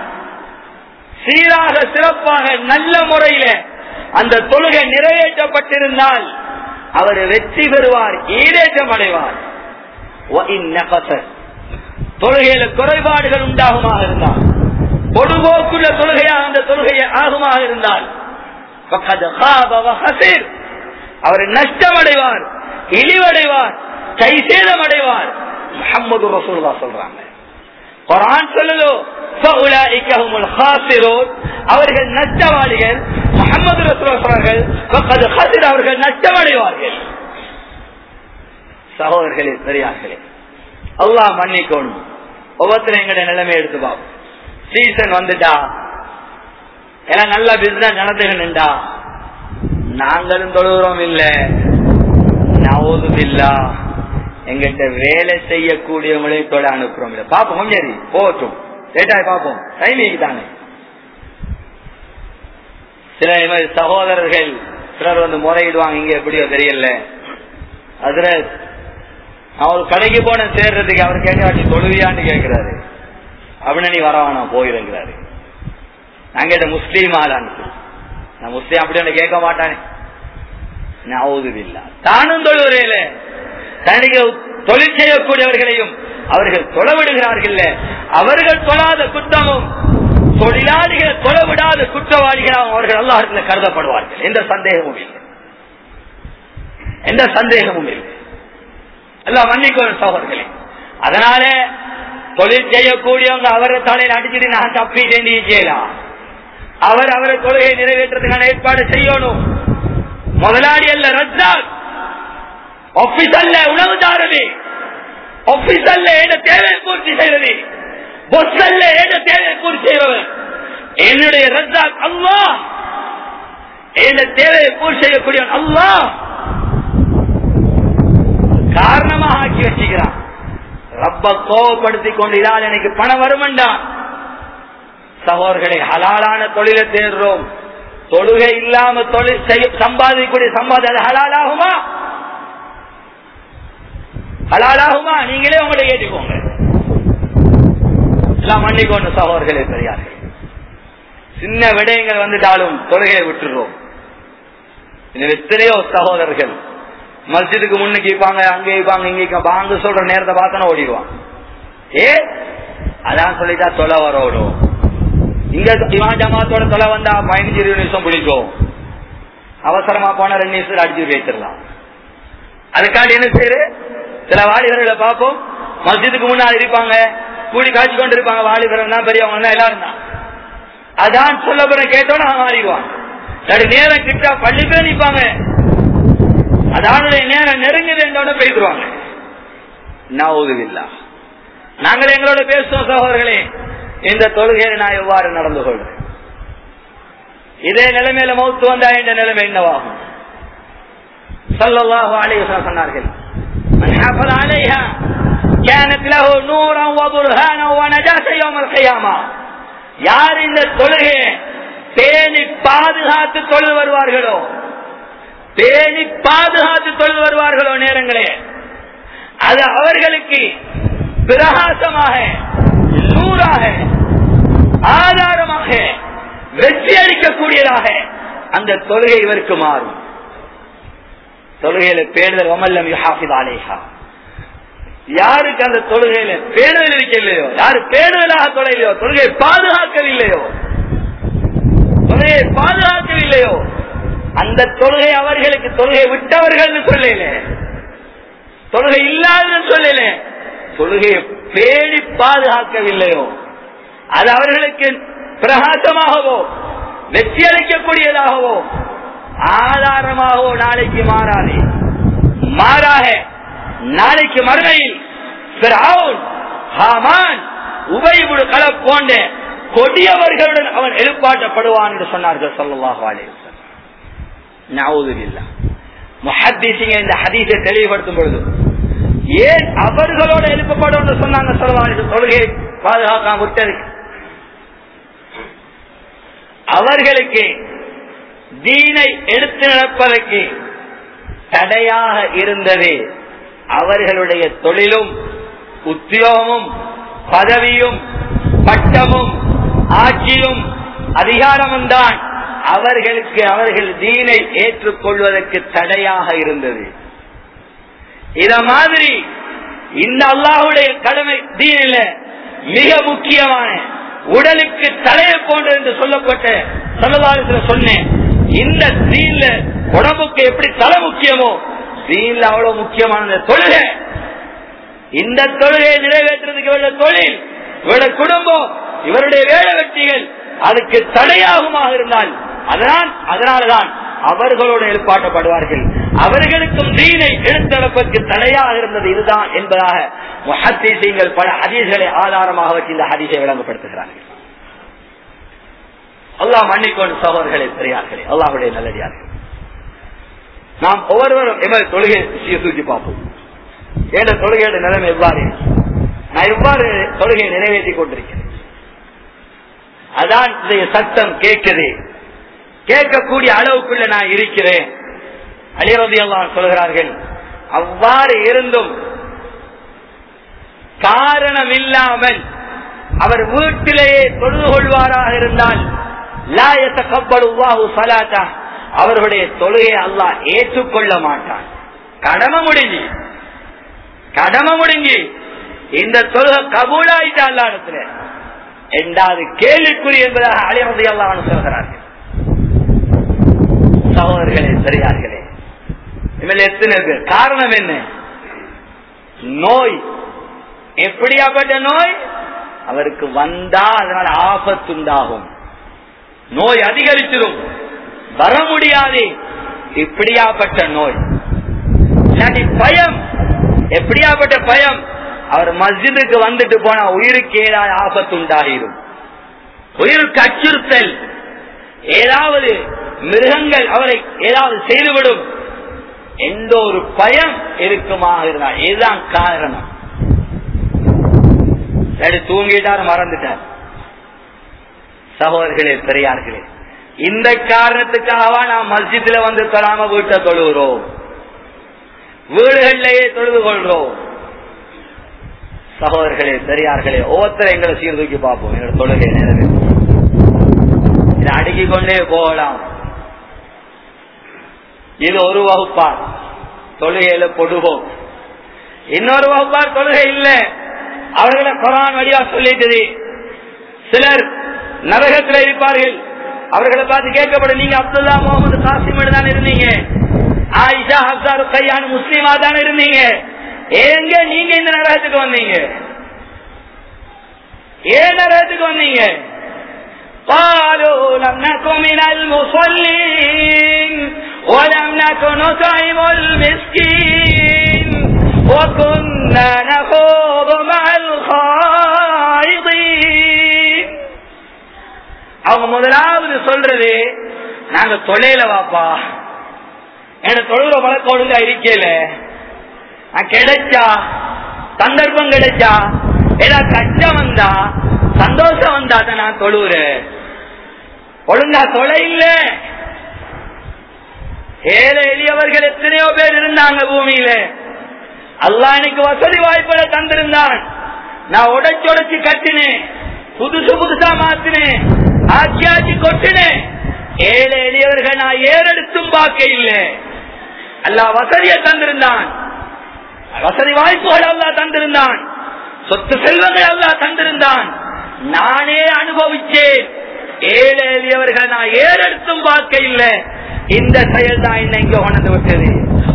[SPEAKER 1] சீராக சிறப்பாக நல்ல முறையில அந்த தொழுகை நிறைவேற்றப்பட்டிருந்தால் அவர் வெற்றி பெறுவார் ஈடேற்றம் அடைவார் தொழுகையில குறைபாடுகள் உண்டாகுமாக இருந்தால் பொதுபோக்குள்ள தொழுகையாக அந்த தொழுகையை ஆகுமாக இருந்தால் அவர் நஷ்டமடைவார் இழிவடைவார் கைசேதம் அடைவார் முகமது ரசூல்லா சொல்றாங்க குரான் சொல்லுதோ அவர்கள் நஷ்டவாளிகள் முகமது ரசூலார்கள் அவர்கள் நஷ்டமடைவார்கள் சகோதரர்களே பெரியார்களே அல்லாஹ் மன்னிக்கணும் ஒவ்வொருத்தரும் எங்களுடைய நிலைமை எடுத்து பார்ப்போம் சீசன் வந்துட்டா எல்லாம் நல்ல பிசினஸ் நடந்துகணுண்டா நாங்களும் தொழுகிறோம் இல்ல நவோதும் இல்லா எங்கிட்ட வேலை செய்யக்கூடியவங்களையும் தொட அனுப்புறோம் இல்ல பாப்போம் சரி போட்டும் லேட்டாய் பார்ப்போம் டைமிங் தானே சில மாதிரி சகோதரர்கள் சிலர் வந்து முறையிடுவாங்க இங்க எப்படியோ தெரியல அதுல அவர் கடைக்கு போன சேர்றதுக்கு அவர் கேட்காட்டி தொழுவியான்னு கேட்கிறாரு அப்படின்னு நீ வரவானா போயிருங்கிறாரு நாங்க இதை முஸ்லீம் ஆளான் நான் முஸ்லீம் அப்படி கேட்க மாட்டானே நவுதுவில்லா தானும் தொழுவரையில தனிக தொழில் செய்யக்கூடியவர்களையும் அவர்கள் தொலைவிடுகிறார்கள் அவர்கள் தொழாத குற்றமும் தொழிலாளிகளை தொலைவிடாத குற்றவாளிகளாக அவர்கள் அல்லாஹத்தில் கருதப்படுவார்கள் எந்த சந்தேகமும் இல்லை எந்த சந்தேகமும் இல்லை எல்லாம் மன்னிக்கும் சகோதரர்களே அதனால தொழில் செய்யக்கூடியவங்க அவரை தலையில் அடிச்சுட்டு நான் தப்பி வேண்டி செய்யலாம் அவர் அவரை தொழுகை நிறைவேற்றதுக்கான ஏற்பாடு செய்யணும் முதலாளி அல்ல ரத்தாக் ஆபீஸ் அல்ல உணவுதாரது ஆபீஸ் அல்ல என்ன தேவையை பூர்த்தி செய்வது பொஸ் அல்ல என்ன தேவையை பூர்த்தி செய்பவர் என்னுடைய ரத்தாக் அல்லா என்ன தேவையை பூர்த்தி செய்யக்கூடிய அல்லா காரணமாக ஆக்கி வச்சுக்கிறான் ரப்ப கோவப்படுத்தி கொண்டு இதால் எனக்கு பணம் வருமண்டா சகோதரர்களை ஹலாலான தொழிலை தேடுறோம் தொழுகை இல்லாம தொழில் செய்ய சம்பாதிக்கக்கூடிய சம்பாதி அது ஹலாலாகுமா ஹலாலாகுமா நீங்களே உங்களை ஏற்றிக்கோங்க எல்லாம் மன்னிக்கொண்டு சகோதரர்களே பெரியார்கள் சின்ன விடயங்கள் வந்துட்டாலும் தொழுகையை விட்டுறோம் இந்த எத்தனையோ சகோதரர்கள் மஸ்ஜிதுக்கு முன்னுக்கு இருப்பாங்க அங்கே இருப்பாங்க இங்க பாங்க சொல்ற நேரத்தை பார்த்தோன்னா ஓடிடுவான் ஏ அதான் சொல்லிட்டா தொலை வரோடும் இங்க இமான் ஜமாத்தோட தொலை வந்தா பதினஞ்சு இருபது நிமிஷம் பிடிக்கும் அவசரமா போன ரெண்டு நிமிஷம் அடிச்சு வைத்திடலாம் அதுக்காண்டி என்ன செய்யுது சில வாலிபர்களை பார்ப்போம் மஸ்ஜிதுக்கு முன்னாடி இருப்பாங்க கூடி காய்ச்சி கொண்டு இருப்பாங்க வாலிபர்கள் தான் பெரியவங்க தான் எல்லாரும் தான் அதான் சொல்ல போற கேட்டோன்னு மாறிடுவாங்க சரி நேரம் கிட்ட பள்ளி பேர் நிற்பாங்க அதானுடைய நேரம் நெருங்குது என்றோட பேசுவாங்க நவுதுவில்லா நாங்கள் எங்களோட பேசுவோம் சகோதரர்களே இந்த தொழுகையை நான் எவ்வாறு நடந்து கொள்றேன் இதே நிலைமையில மௌத்து வந்தா இந்த நிலைமை என்னவாகும் சல்லல்லாஹு அலைஹி வஸல்லம் சொன்னார்கள் من حافظ عليها كانت له نورا وبرهانا ونجاة يوم القيامة யார் இந்த தொழுகையை பேணி பாதுகாத்து தொழில் வருவார்களோ பேணி பாதுகாத்து தொழில் வருவார்களோ நேரங்களே அது அவர்களுக்கு பிரகாசமாக நூறாக ஆதாரமாக வெற்றி அளிக்கக்கூடியதாக அந்த தொழுகை இவருக்கு மாறும் தொழுகையில பேடுதல் வமல்லம் யுஹாஃபித் அலேஹா யாருக்கு அந்த தொழுகையில பேடுதல் இருக்கலையோ யாரு பேடுதலாக தொலைலையோ தொழுகையை பாதுகாக்கவில்லையோ தொழுகையை பாதுகாக்கவில்லையோ அந்த தொழுகை அவர்களுக்கு தொழுகை விட்டவர்கள் சொல்லல தொழுகை இல்லாதன்னு சொல்லல தொழுகையை பேடி பாதுகாக்கவில்லையோ அது அவர்களுக்கு பிரகாசமாகவோ வெற்றி அளிக்கக்கூடியதாகவோ ஆதாரமாகவோ நாளைக்கு மாறாது மாறாக நாளைக்கு மறுமையில் ஹாமான் உபயகுடு கல போன்ற கொடியவர்களுடன் அவன் எழுப்பாட்டப்படுவான் என்று சொன்னார்கள் சொல்லலாக முஹத்திசிங்க இந்த ஹதீஸை தெளிவுபடுத்தும் பொழுது ஏன் அவர்களோட எழுப்பப்படும் சொன்னாங்க சொல்லலாம் தொழுகை பாதுகாக்காம விட்டதுக்கு அவர்களுக்கு தீனை எடுத்து நடப்பதற்கு தடையாக இருந்தது அவர்களுடைய தொழிலும் உத்தியோகமும் பதவியும் பட்டமும் ஆட்சியும் அதிகாரமும் தான் அவர்களுக்கு அவர்கள் தீனை ஏற்றுக்கொள்வதற்கு தடையாக இருந்தது இத மாதிரி இந்த அல்லாஹுடைய கடமை தீனில மிக முக்கியமான உடலுக்கு தலையை போன்றது என்று சொல்லப்பட்ட சொல்லலாரத்துல சொன்னேன் இந்த தீன்ல உடம்புக்கு எப்படி தலை முக்கியமோ தீன்ல அவ்வளவு முக்கியமான தொழுகை இந்த தொழுகையை நிறைவேற்றுறதுக்கு இவருடைய தொழில் இவருடைய குடும்பம் இவருடைய வேலை வெற்றிகள் அதுக்கு தடையாகுமாக இருந்தால் அதனால் அதனால்தான் அவர்களோடு எழுப்பாட்டப்படுவார்கள் அவர்களுக்கும் தீனை எடுத்தளப்பதற்கு தடையாக இருந்தது இதுதான் என்பதாக முஹத்தீசீங்கள் பல ஹதீஸ்களை ஆதாரமாக வச்சு இந்த ஹதீஸை விளங்கப்படுத்துகிறார்கள் அல்லாஹ் மன்னிக்கொண்டு சகோதரர்களே பெரியார்களே அல்லாஹுடைய நல்லடியார்கள் நாம் ஒவ்வொருவரும் எமது தொழுகை சூழ்ச்சி பார்ப்போம் ஏன தொழுகையோட நிலைமை எவ்வாறு நான் எவ்வாறு தொழுகையை நிறைவேற்றி கொண்டிருக்கிறேன் அதான் சட்டம் கேட்குது கேட்கக்கூடிய அளவுக்குள்ள நான் இருக்கிறேன் அலிரதி எல்லாம் சொல்கிறார்கள் அவ்வாறு இருந்தும் காரணம் இல்லாமல் அவர் வீட்டிலேயே தொழுது கொள்வாராக இருந்தால் லாயத்த கப்பலுவாஹு சலாத்தா அவர்களுடைய தொழுகையை அல்லாஹ் ஏற்றுக்கொள்ள மாட்டான் கடமை முடிஞ்சு கடமை முடிஞ்சு இந்த தொழுகை கபூலாயிட்டா அல்லா இடத்துல இரண்டாவது கேள்விக்குறி என்பதாக அழிவதை அல்லாஹ் சொல்கிறார்கள் சகோதரர்களே சரியார்களே இவள் எத்தனை பேர் காரணம் என்ன நோய் எப்படியாப்பட்ட நோய் அவருக்கு வந்தா அதனால் ஆபத்துண்டாகும் நோய் அதிகரிச்சிடும் வர முடியாது இப்படியாப்பட்ட நோய் இல்லாட்டி பயம் எப்படியாப்பட்ட பயம் அவர் மஸ்ஜிதுக்கு வந்துட்டு போனா உயிருக்கு ஏதாவது ஆபத்து உண்டாகிடும் உயிருக்கு அச்சுறுத்தல் ஏதாவது மிருகங்கள் அவரை ஏதாவது செய்துவிடும் எந்த ஒரு பயம் இருக்குமாக இருந்தால் இதுதான் காரணம் சரி தூங்கிட்டார் மறந்துட்டார் சகோதரர்களே பெரியார்களே இந்த காரணத்துக்காகவா நாம் மஸ்ஜித்ல வந்து தொழாம வீட்டை தொழுகிறோம் வீடுகளிலேயே தொழுது கொள்றோம் சகோதரர்களே பெரியார்களே ஒவ்வொருத்தரை எங்களை சீர்தூக்கி பார்ப்போம் எங்களை தொழுகை நேரம் இதை அடுக்கிக் கொண்டே போகலாம் இது ஒரு வகுப்பார் தொழுகையில பொடுவோம் இன்னொரு வகுப்பார் தொழுகை இல்ல அவர்களை குரான் வழியா சொல்லிட்டது சிலர் நரகத்தில் இருப்பார்கள் அவர்களை பார்த்து கேட்கப்படும் நீங்க அப்துல்லா முகமது காசிம் தான் இருந்தீங்க ஆயிஷா ஹப்சாரு கையானு முஸ்லீமா தான் இருந்தீங்க ஏங்க நீங்க இந்த நரகத்துக்கு வந்தீங்க ஏன் நரகத்துக்கு வந்தீங்க قالوا لم نكن من المصلين ولم نكن نطعم المسكين وكنا نخوض مع الخائضين அவங்க முதலாவது சொல்றது நாங்க தொலைல வாப்பா எனக்கு தொழுகிற பழக்கம் ஒழுங்கா இருக்கல நான் கிடைச்சா சந்தர்ப்பம் கிடைச்சா ஏதாவது கஷ்டம் வந்தா சந்தோஷம் வந்தா தான் நான் தொழுகிறேன் ஒழுங்கா தொலை இல்ல ஏழை எளியவர்கள் எத்தனையோ பேர் இருந்தாங்க பூமியில அல்லா எனக்கு வசதி வாய்ப்புகளை தந்திருந்தான் நான் உடைச்சு உடைச்சு கட்டினேன் புதுசு புதுசா மாத்தினேன் ஆட்சி ஆட்சி கொட்டினேன் ஏழை எளியவர்கள் நான் ஏறெடுத்தும் பார்க்க இல்லை அல்லா வசதியை தந்திருந்தான் வசதி வாய்ப்புகள் அல்லா தந்திருந்தான் சொத்து செல்வங்கள் அல்லா தந்திருந்தான் நானே அனுபவிச்சேன் ஏழை எளியவர்கள் நான் ஏறெடுத்தும் பார்க்க இல்லை இந்த செயல் தான் என்ன இங்க உணர்ந்து விட்டது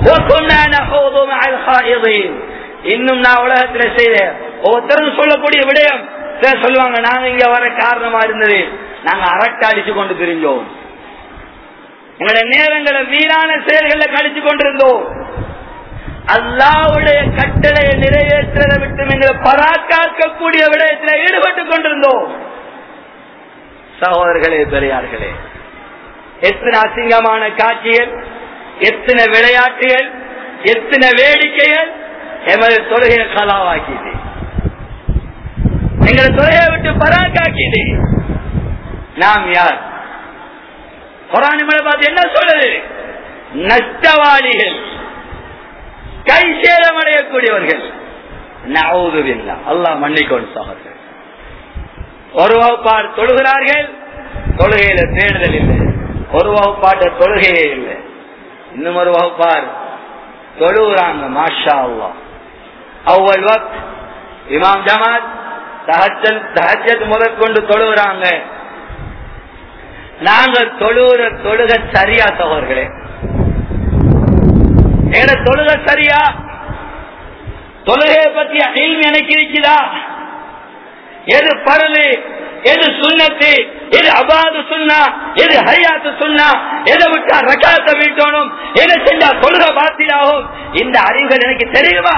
[SPEAKER 1] இன்னும் நான் உலகத்துல செய்த ஒவ்வொருத்தரும் சொல்லக்கூடிய விடயம் சொல்லுவாங்க நாங்க இங்க வர காரணமா இருந்தது நாங்க அரட்டை அடிச்சு கொண்டு திரிஞ்சோம் எங்களுடைய நேரங்களை வீணான செயல்களை கழிச்சு கொண்டிருந்தோம் அல்லாவுடைய கட்டளையை நிறைவேற்றதை விட்டு எங்களை பராக்காக்கக்கூடிய விடயத்தில் ஈடுபட்டுக் கொண்டிருந்தோம் சகோதரர்களே பெரியார்களே எத்தனை அசிங்கமான காட்சிகள் எத்தனை விளையாட்டுகள் எத்தனை வேடிக்கைகள் எமது தொழுகையை கலாவாக்கிது எங்களை தொழுகையை விட்டு பராக்காக்கிது நாம் யார் குரானிமலை பார்த்து என்ன சொல்லுது நஷ்டவாளிகள் கை சேதம் அடையக்கூடியவர்கள் நவுதுவில்லா அல்லாஹ் மன்னிக்கொண்டு சகோதரர்கள் ஒரு வகுப்பார் தொழுகிறார்கள் தொழுகையில தேடுதல் இல்லை ஒரு வகுப்பாட்ட தொழுகையே இல்லை இன்னும் ஒரு வகுப்பார் தொழுகிறாங்க மாஷா அல்லா அவ்வள் வக்த் இமாம் ஜமாத் தஹஜத் தஹஜத் முதற்கொண்டு தொழுகிறாங்க நாங்க தொழுகிற தொழுக சரியா சகோதர்களே எங்க தொழுக சரியா தொழுகையை பத்தி அழிவு எனக்கு இருக்குதா எது பரலு எது சுண்ணத்து எது அபாது சுண்ணா எது ஹரியாத்து சுண்ணா எதை விட்டா ரகாத்த வீட்டணும் எதை செஞ்சா தொழுக பாத்திலாகும் இந்த அறிவுகள் எனக்கு தெரியுமா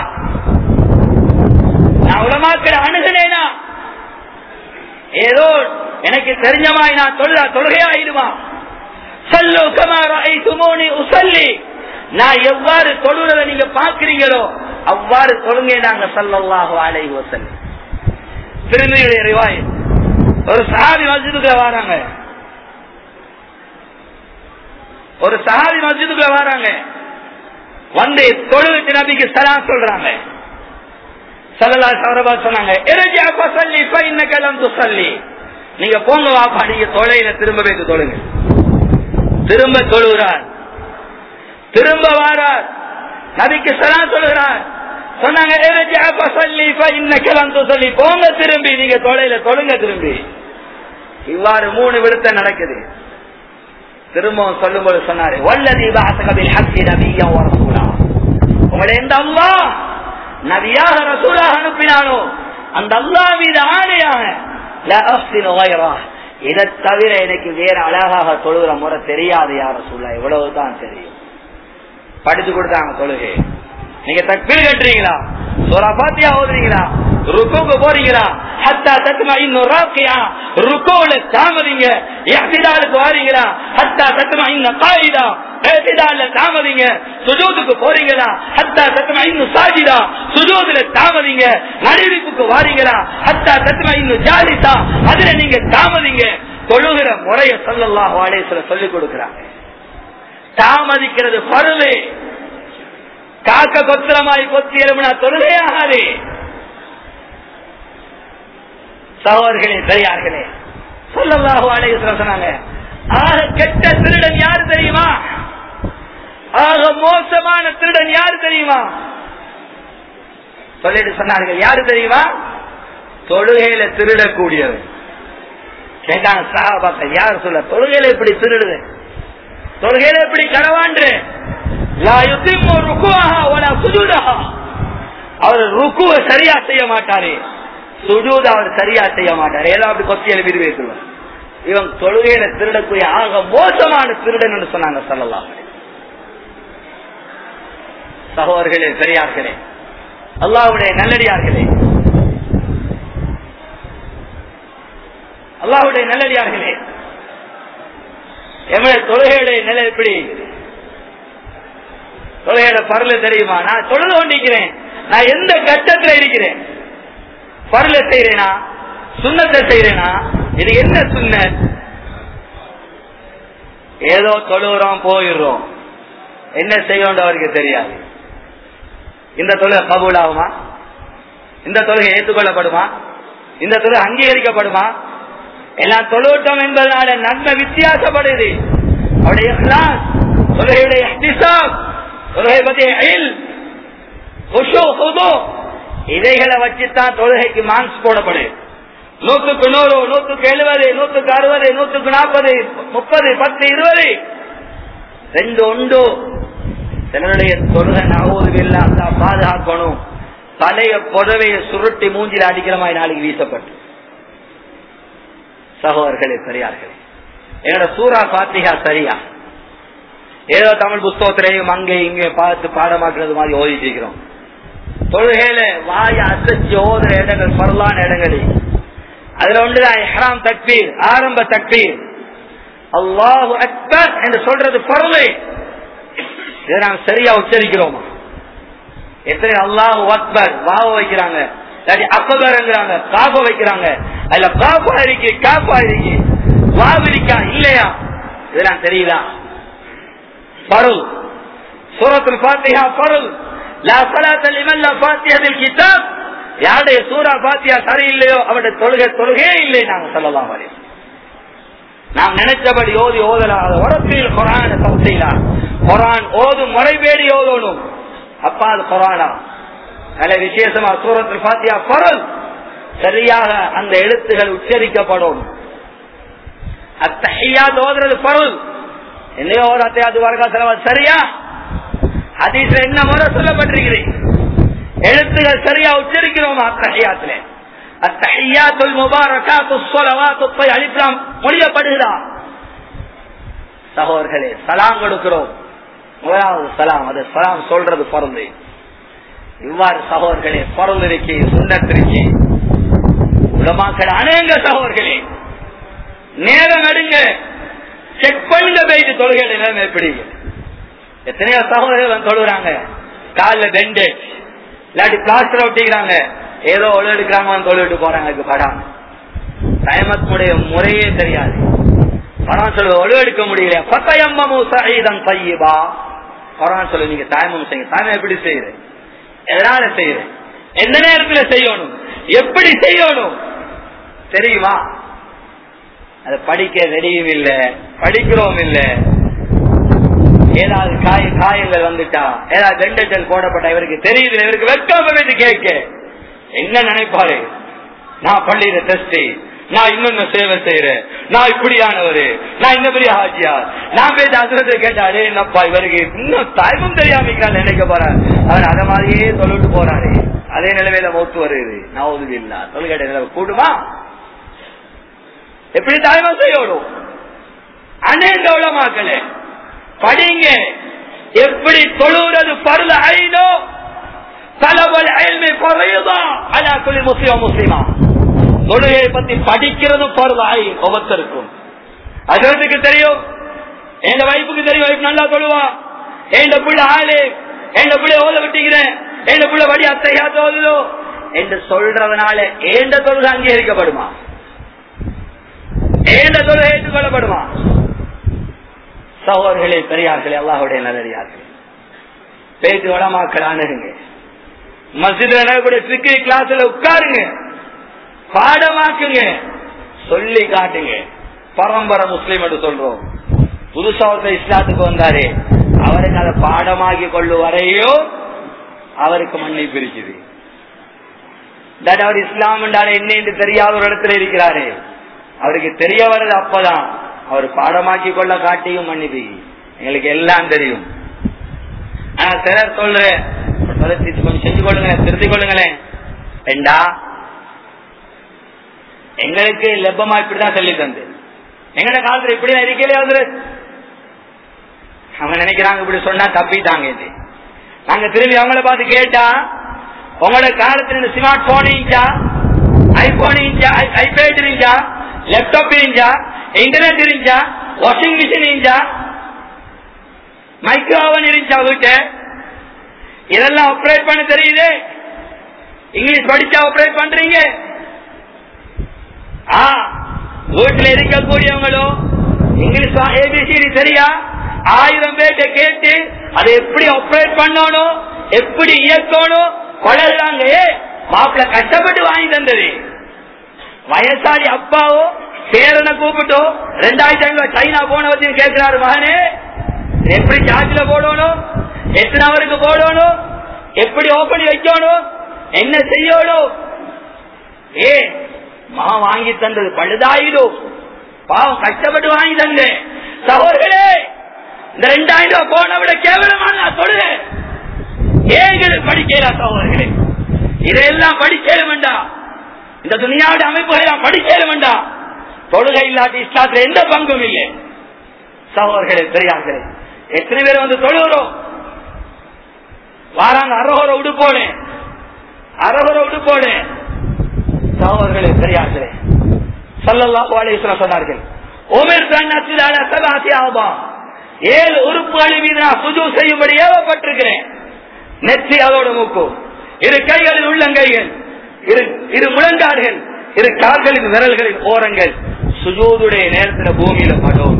[SPEAKER 1] நான் உலமாக்களை அணுகினேனா ஏதோ எனக்கு தெரிஞ்ச மாதிரி நான் தொழுதா தொழுகையாயிடுமா சல்லு கமாரி சுமோனி உசல்லி நான் எவ்வாறு தொழுறதை நீங்க பாக்குறீங்களோ அவ்வாறு தொழுங்க நாங்க சல்லாஹு அலை வசல் திருநெல்வேலி ரிவாய் ஒரு சஹாபி மஸ்ஜிதுக்குள்ள வராங்க ஒரு சஹாபி மஸ்ஜிதுக்குள்ள வராங்க வந்து தொழுவிட்டு நபிக்கு சலாம் சொல்றாங்க சல்லா சரபா சொன்னாங்க "இர்ஜிஅ ஃபஸல்லி ஃபஇன்னக லம் துஸல்லி." நீங்க போங்க வாப்பா நீங்க தொலைல திரும்ப போய் தொழுங்க திரும்ப தொழுகிறார் திரும்ப வாரார் நபிக்கு சலாம் சொல்கிறார் சொன்னாங்க "இர்ஜிஅ ஃபஸல்லி ஃபஇன்னக லம் துஸல்லி." போங்க திரும்பி நீங்க தொலைல தொழுங்க திரும்பி இவ்வாறு மூணு விழுத்த நடக்குது திரும்பவும் சொல்லும்போது சொன்னாரு வல்லதி பாசகபில் ஹக்கி நபியா ரசூலா உங்களை எந்த அல்லாஹ் நபியாக ரசூலாக அனுப்பினானோ அந்த அல்லாஹ் மீது ஆணையாக லா அஹ்சினு கைரா. இதை தவிர எனக்கு வேற அழகாக தொழுகிற முறை தெரியாது யார் ரசூலா இவ்வளவுதான் தெரியும் படிச்சு கொடுத்தாங்க தொழுகை நீங்க தக்பீர் கட்டுறீங்களா சூரா பாத்தியா ஓதுறீங்களா ருக்குக்கு போறீங்களா ஹத்தா தத்மா இன்னும் ராக்கியா ருக்குல தாமதிங்க இஹ்திதாலுக்கு வாரீங்களா ஹத்தா தத்மா இன்னும் காயிதா இஹ்திதால தாமதிங்க சுஜூதுக்கு போறீங்களா ஹத்தா தத்மா இன்னும் சாஜிதா சுஜூதுல தாமதிங்க நடுவிப்புக்கு வாரீங்களா ஹத்தா தத்மா இன்னும் ஜாலிதா அதுல நீங்க தாமதிங்க தொழுகிற முறைய சொல்லல்லாஹு அலைஹி வஸல்லம் சொல்லிக் கொடுக்கிறாங்க தாமதிக்கிறது பருவே காக்க கொத்திரமாய் கொத்தி எலும்பினா தொழுகையாகாது சகோதர்களே பெரியார்களே சொல்லல்லாஹு அலைஹி வஸல்லம் சொன்னாங்க ஆக கெட்ட திருடன் யாரு தெரியுமா ஆக மோசமான திருடன் யாரு தெரியுமா சொல்லிட்டு சொன்னார்கள் யாரு தெரியுமா தொழுகையில திருடக்கூடியவன் கேட்டாங்க சாபாக்கள் யார் சொல்ல தொழுகையில எப்படி திருடுது தொழுகையில எப்படி களவாண்டு லா யுத்திம்மு ருக்குவஹா வலா சுஜூதஹா. அவர் ருக்குவ சரியா செய்ய மாட்டாரு சுஜூத அவர் சரியா செய்ய மாட்டார் ஏதோ அப்படி கொத்தி எழுப்பி வைத்துள்ளார் இவன் தொழுகையில திருடக்கூடிய ஆக மோசமான திருடன் என்று சொன்னாங்க சொல்லலாம் சகோதரர்களே பெரியார்களே அல்லாஹ்வுடைய நல்லடியார்களே அல்லாஹ்வுடைய நல்லடியார்களே எவ்வளவு தொழுகையுடைய நிலை எப்படி தொழுகையோட பரல தெரியுமா நான் தொழுது கொண்டிருக்கிறேன் நான் எந்த கட்டத்தில் இருக்கிறேன் பரல செய்யறேனா சுண்ணத்தை செய்யறேனா இது என்ன சுண்ண ஏதோ தொழுகிறோம் போயிடுறோம் என்ன செய்யணும் அவருக்கு தெரியாது இந்த தொழுகை கபூல் ஆகுமா இந்த தொழுகை ஏற்றுக்கொள்ளப்படுமா இந்த தொழுகை அங்கீகரிக்கப்படுமா எல்லாம் தொழுவிட்டோம் என்பதனால நன்மை வித்தியாசப்படுது அவருடைய இஹ்லாஸ், தொழுகையுடைய இஹ்திசாப், தொழுகை பற்றிய இல், குஷு, ஹுது, இதைகளை வச்சுதான் தொழுகைக்கு மார்க்ஸ் போடப்படுது நூத்துக்கு நூறு நூத்துக்கு எழுபது நூத்துக்கு அறுபது நூத்துக்கு நாற்பது முப்பது பத்து இருபது ரெண்டு உண்டு சிலருடைய தொழுகை நாவோதுவில்லை அல்லா பாதுகாக்கணும் தலைய புடவைய சுருட்டி மூஞ்சில அடிக்கிற மாதிரி நாளைக்கு வீசப்பட்டு சகோதரர்களே பெரியார்களே என்னோட சூரா பாத்திகா சரியா ஏதோ தமிழ் புஸ்தகத்திலையும் அங்கே இங்கே பார்த்து பாடமாக்குறது மாதிரி ஓதிட்டு இருக்கிறோம் தொழுகையில வாய அசைச்சு ஓதுற இடங்கள் பரலான இடங்களில் அதுல ஒன்றுதான் இஹ்ராம் தக்பீர் ஆரம்ப தக்பீர் அல்லாஹு அக்பர் என்று சொல்றது பொருளை இதை நாம் சரியா உச்சரிக்கிறோமா எத்தனை அல்லாஹு அக்பர் வாவ வைக்கிறாங்க இல்லாட்டி அக்பர்ங்கிறாங்க காப வைக்கிறாங்க அதுல காப்பா இருக்கு காப்பா இருக்கு வாவ் இருக்கா இல்லையா இதெல்லாம் தெரியுதா பருள் சூரத்துல் ஃபாத்திஹா பருள் லா ஸலாத்த லிமன் லா ஃபாத்திஹத்தில் கிதாப் யாருடைய சூரா பாத்தியா சரியில்லையோ அவருடைய தொழுகை தொழுகையே இல்லை நாங்க சொல்லலாம் வரை நாம் நினைச்சபடி ஓதி ஓதலாம் உரத்தில் குரான தப்சீலா குரான் ஓதும் முறைபேடி ஓதணும் அப்பா அது குரானா நல்ல விசேஷமா சூரத்தில் பாத்தியா பொருள் சரியாக அந்த எழுத்துகள் உச்சரிக்கப்படும் அத்தையா ஓதுறது பொருள் என்னையோ ஒரு அத்தையாது வரகா செலவு சரியா ஹதீஸ்ல என்ன முறை சொல்லப்பட்டிருக்கிறேன் எழுத்துகள் சரியா உச்சரிக்கிறோம் அத்தகையாத்துல அத்தகையாத்துல் முபாரகாத்து சொலவாத்து போய் அழிக்கலாம் மொழியப்படுகிறா சகோதர்களே சலாம் கொடுக்கிறோம் முதலாவது சலாம் அது சலாம் சொல்றது பிறந்து இவ்வாறு சகோதர்களே பிறந்து இருக்கே சுண்ணத்திருக்கே உலமாக்கள் அநேக சகோதர்களே நேரம் எடுங்க செக் பண்ணுங்க போயிட்டு தொழுகை நிலைமை எப்படி எத்தனையோ சகோதரர்கள் தொழுகிறாங்க காலில் பெண்டேஜ் இல்லாட்டி பிளாஸ்டர் ஒட்டிக்கிறாங்க ஏதோ ஒழு எடுக்கிறாங்க தொழிட்டு போறாங்க அதுக்கு படம் தயமத்துடைய முறையே தெரியாது படம் சொல்லு ஒழு எடுக்க முடியல பத்தயம்பமு சகிதம் பையபா படம் சொல்லு நீங்க தாயமம் செய்யுங்க தாயமம் எப்படி செய்யுது எதனால செய்யுது எந்த நேரத்துல செய்யணும் எப்படி செய்யணும் தெரியுமா அது படிக்க ரெடியும் இல்ல படிக்கிறோம் இல்ல ஏதாவது காய காயங்கள் வந்துட்டா ஏதாவது வெண்டச்சல் போடப்பட்ட இவருக்கு தெரியுது இவருக்கு வெட்காம வேண்டி கேட்க என்ன நினைப்பாரு நான் பள்ளியில டெஸ்ட் நான் இன்னொன்னு சேவை செய்யறேன் நான் இப்படியானவரு நான் இந்த பெரிய ஹாஜியா நான் போய் அசுரத்தை கேட்டாரு என்னப்பா இவருக்கு இன்னும் தாய்மும் தெரியாமிக்கான்னு நினைக்க போறாரு அவர் அத மாதிரியே சொல்லிட்டு போறாரு அதே நிலைமையில மௌத்து வருது நான் உதவி இல்ல தொல்கட்டை நிலைமை கூடுமா எப்படி தாய்மம் செய்யணும் அநேக உளமாக்கல படிங்க எப்படி தொழுகிறது பருள ஐநோ தலவல் அயல்மை குறையுதா அலா குலி முஸ்லிம் முஸ்லிமா தொழுகையை பத்தி படிக்கிறதும் பருள ஐ ஒவ்வொருத்தருக்கும் அதுக்கு தெரியும் என் வைப்புக்கு தெரியும் வைப்பு நல்லா தொழுவா என் புள்ள ஆளு என் புள்ள ஓத விட்டீங்கிறேன் என் புள்ள வடி அத்தையா தோதுதோ என்று சொல்றதுனால ஏண்ட தொழுகை அங்கீகரிக்கப்படுமா ஏண்ட தொழுகை ஏற்றுக்கொள்ளப்படுமா சகோதரர்களே பெரியார்களே அல்லாஹுடைய நல்லடியார்களே பேச்சு வளமாக்கள் அணுகுங்க மசித நடக்கூடிய சிக்கி கிளாஸ்ல உட்காருங்க பாடமாக்குங்க சொல்லி காட்டுங்க பரம்பரை முஸ்லீம் என்று சொல்றோம் புதுசா ஒருத்தர் இஸ்லாத்துக்கு வந்தாரு அவருக்கு அதை பாடமாக்கி கொள்ளும் வரையோ அவருக்கு மன்னிப்பு இருக்குது அவர் இஸ்லாம் என்றாலே என்ன என்று தெரியாத ஒரு இடத்துல இருக்கிறாரு அவருக்கு தெரிய வர்றது அப்பதான் அவர் பாடமாக்கி கொள்ள காட்டியும் மன்னிப்பு எங்களுக்கு எல்லாம் தெரியும் ஆனா சிலர் சொல்ற கொஞ்சம் செஞ்சு கொள்ளுங்களேன் திருத்திக் கொள்ளுங்களேன் ரெண்டா எங்களுக்கு லெப்பமா இப்படிதான் சொல்லி தந்து எங்கட காலத்துல இப்படி இருக்கலையே வந்து அவங்க நினைக்கிறாங்க இப்படி சொன்னா தப்பிட்டாங்க இது நாங்க திரும்பி அவங்கள பார்த்து கேட்டா உங்களோட காலத்துல ஸ்மார்ட் போன் இருந்துச்சா ஐபோன் இருந்துச்சா ஐபேட் இருந்துச்சா லேப்டாப் இருந்துச்சா இன்டர்நெட் இருந்துச்சா வாஷிங் மிஷின் இருந்துச்சா மைக்ரோ ஓவன் இருந்துச்சா வீட்டு இதெல்லாம் ஆப்ரேட் பண்ண தெரியுது இங்கிலீஷ் படிச்சா ஆப்ரேட் பண்றீங்க ஆ வீட்டுல இருக்கக்கூடியவங்களோ இங்கிலீஷ் ஏபிசிடி சரியா ஆயிரம் பேர்ட்ட கேட்டு அதை எப்படி ஆப்ரேட் பண்ணணும் எப்படி இயக்கணும் கொள்ளலாங்க மாப்பிள்ள கஷ்டப்பட்டு வாங்கி தந்தது வயசாளி அப்பாவோ பேரனை கூப்பிட்டோ ரெண்டாயிரத்தி ஐநூறு சைனா போன வச்சு கேட்கிறாரு மகனே எப்படி சார்ஜ்ல போடணும் எத்தனை அவருக்கு போடணும் எப்படி ஓப்பன் வைக்கணும் என்ன செய்யணும் ஏ மா வாங்கி தந்தது பழுதாயிடும் பாவம் கஷ்டப்பட்டு வாங்கி தந்தேன் சகோதரே இந்த ரெண்டாயிரம் ரூபாய் போன விட கேவலமான நான் சொல்லுறேன் ஏன் படிக்கலாம் சகோதரர்களே இதையெல்லாம் படிக்கல வேண்டாம் இந்த துணியாவுடைய அமைப்புகளை எல்லாம் படிக்கல வேண்டாம் தொழுகை இல்லாத இஸ்லாத்துல எந்த பங்கும் இல்லை சகோதரர்களே பெரியார்களே எத்தனை பேர் வந்து தொழுகிறோம் வாராங்க அரோகர உடுப்போனே அரோகர உடுப்போனே சகோதரர்களே பெரியார்களே சல்லல்லாஹு அலைஹி வஸல்லம் சொன்னார்கள் உமர் தன் அஸ்லால சலாத்தி ஆபா ஏழு உறுப்புகள் மீது நான் சுஜு செய்யும்படி ஏவப்பட்டிருக்கிறேன் நெற்றி அதோட மூக்கு இரு கைகளில் உள்ளங்கைகள் இரு இரு முழங்கால்கள் இரு கால்களின் விரல்களின் ஓரங்கள் சுஜூதுடைய நேரத்துல பூமியில படணும்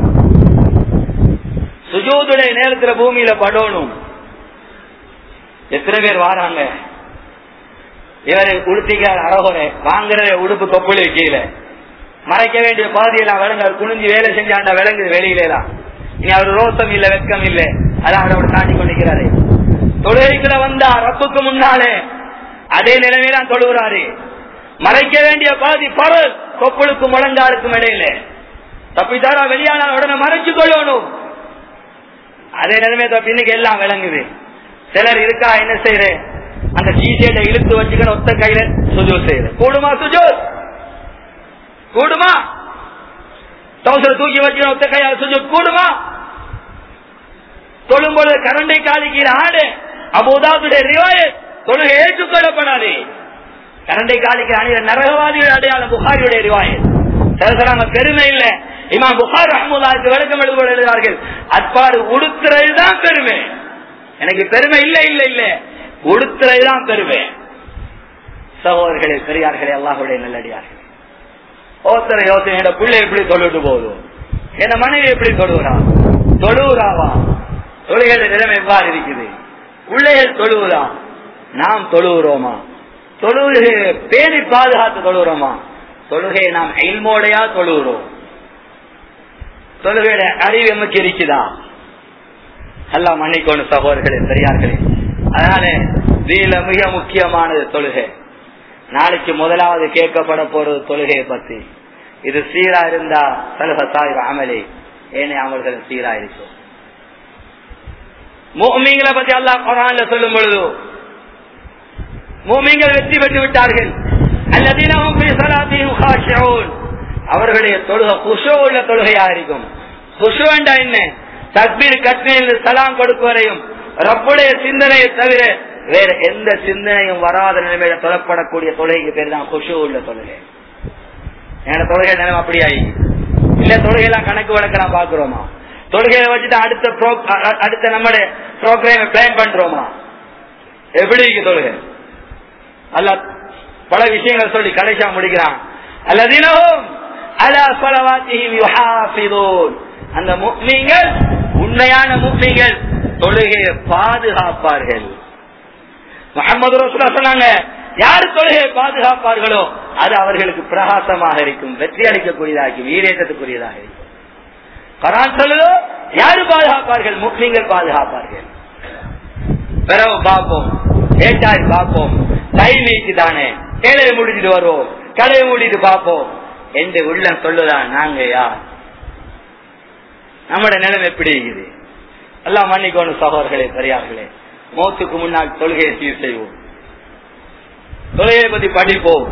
[SPEAKER 1] சுஜூதுடைய நேரத்துல பூமியில படணும் எத்தனை பேர் வாராங்க இவரை உடுத்திக்கார் அழகுரை வாங்குற உடுப்பு தொப்புளி கீழே மறைக்க வேண்டிய பாதியெல்லாம் விளங்க அவர் குனிஞ்சு வேலை செஞ்சாண்டா விளங்குது வெளியிலாம் இனி அவர் ரோசம் இல்ல வெக்கம் இல்ல அதான் அவர் தாண்டி கொண்டிருக்கிறாரு தொழுகைக்குள்ள வந்தா ரப்புக்கு முன்னாலே அதே நிலைமையில தொழுகிறாரு மறைக்க வேண்டிய பாதி பரல் தொப்புளுக்கும் முழங்காலுக்கும் இடையில தப்பித்தாரா வெளியான உடனே மறைச்சு கொள்ளணும் அதே நிலைமை இன்னைக்கு எல்லாம் விளங்குது சிலர் இருக்கா என்ன செய்யறேன் அந்த சீசேட்டை இழுத்து வச்சுக்கணும் ஒத்த கையில சுஜோ செய்யறேன் கூடுமா சுஜோ கூடுமா தௌசர தூக்கி வச்சுக்கணும் ஒத்த கையால சுஜோ கூடுமா தொழும்போது கரண்டை காலிக்கு ஆடு அபுதாவுடைய ரிவாயத் தொழுகை ஏற்றுக்கொள்ளப்படாது கரண்டை காலிக்கு அணிய நரகவாதியுடைய அடையாளம் புகாரியுடைய ரிவாயத் சில பெருமை இல்ல இமாம் புகார் அஹமதாவுக்கு விளக்கம் எழுதுவோடு எழுதுவார்கள் அப்பாறு உடுத்துறது தான் பெருமை எனக்கு பெருமை இல்ல இல்ல இல்ல உடுத்துறது தான் பெருமை சகோதரர்களே பெரியார்களே அல்லாஹுடைய நல்லடியார்கள் ஓத்தர யோசனையோட பிள்ளை எப்படி தொழுட்டு போதும் என் மனைவி எப்படி தொழுகிறா தொழுகிறாவா தொழுகிற நிலைமை எவ்வாறு இருக்குது பிள்ளைகள் தொழுகிறா நாம் தொழுகிறோமா தொழுகை பேணி பாதுகாத்து தொழுகிறோமா தொழுகையை நாம் எல்மோடையா தொழுகிறோம் தொழுகையோட அறிவு எமக்கு இருக்குதா எல்லாம் மன்னிக்கோணும் சகோதரர்களே பெரியார்களே அதனால இதுல மிக முக்கியமானது தொழுகை நாளைக்கு முதலாவது கேட்கப்பட போறது தொழுகையை பத்தி இது சீரா இருந்தா சலுக சாய் அமலே ஏனே அமல்கள் சீரா இருக்கும் மூமிங்களை பத்தி அல்லாஹ் குரான்ல சொல்லும் பொழுது மூமிங்கள் வெற்றி பெற்று விட்டார்கள் அல்லதீனஹும் ஃபீ ஸலாத்திஹிம் காஷிஊன் அவர்களுடைய தொழுகை குஷோ உள்ள தொழுகையா இருக்கும் குஷோ என்றா என்ன தக்பீர் கட்னையில் சலாம் கொடுக்குவரையும் ரப்புடைய சிந்தனையை தவிர வேற எந்த சிந்தனையும் வராத நிலைமையில தொழப்படக்கூடிய தொழுகைக்கு பேர் தான் குஷு உள்ள தொழுகை என்னோட தொழுகை நிலைமை அப்படி ஆகி இல்ல தொழுகையெல்லாம் கணக்கு வழக்கெல்லாம் பாக்குறோமா தொழுகையை வச்சுட்டு அடுத்த pro- அ- அ- அடுத்த நம்மளுடைய ப்ரோக்ராம் பிளான் பண்றோமா எப்படி இருக்கு தொழுகை அல்ல பல விஷயங்கள் சொல்லி கடைசியா முடிக்கிறான் அல்லதினவும் அலா சொலவாத்திஹிம் யுஹாஃபிதூன் அந்த முக்மீங்கள் உண்மையான முக்மீங்கள் தொழுகையை பாதுகாப்பார்கள் முகமது ரசூலா சொன்னாங்க யார் தொழுகையை பாதுகாப்பார்களோ அது அவர்களுக்கு பிரகாசமாக இருக்கும் வெற்றி அளிக்கக்கூடியதாக வீரேற்றத்துக்குரியதாக இருக்கும் கரான் சொல்லுதோ யாரு பாதுகாப்பார்கள் முஸ்லிம்கள் பாதுகாப்பார்கள் பிறகு பார்ப்போம் ஏட்டாய் பார்ப்போம் டைம் தானே வேலையை முடிச்சுட்டு வருவோம் கடையை மூடிட்டு பார்ப்போம் என்று உள்ளம் சொல்லுதான் நாங்க யார் நம்மட நிலைமை எப்படி இருக்குது எல்லாம் மன்னிக்கோணும் சகோதரர்களே பெரியார்களே மௌத்துக்கு முன்னால் தொழுகையை சீர் செய்வோம் தொழுகையை பத்தி படிப்போம்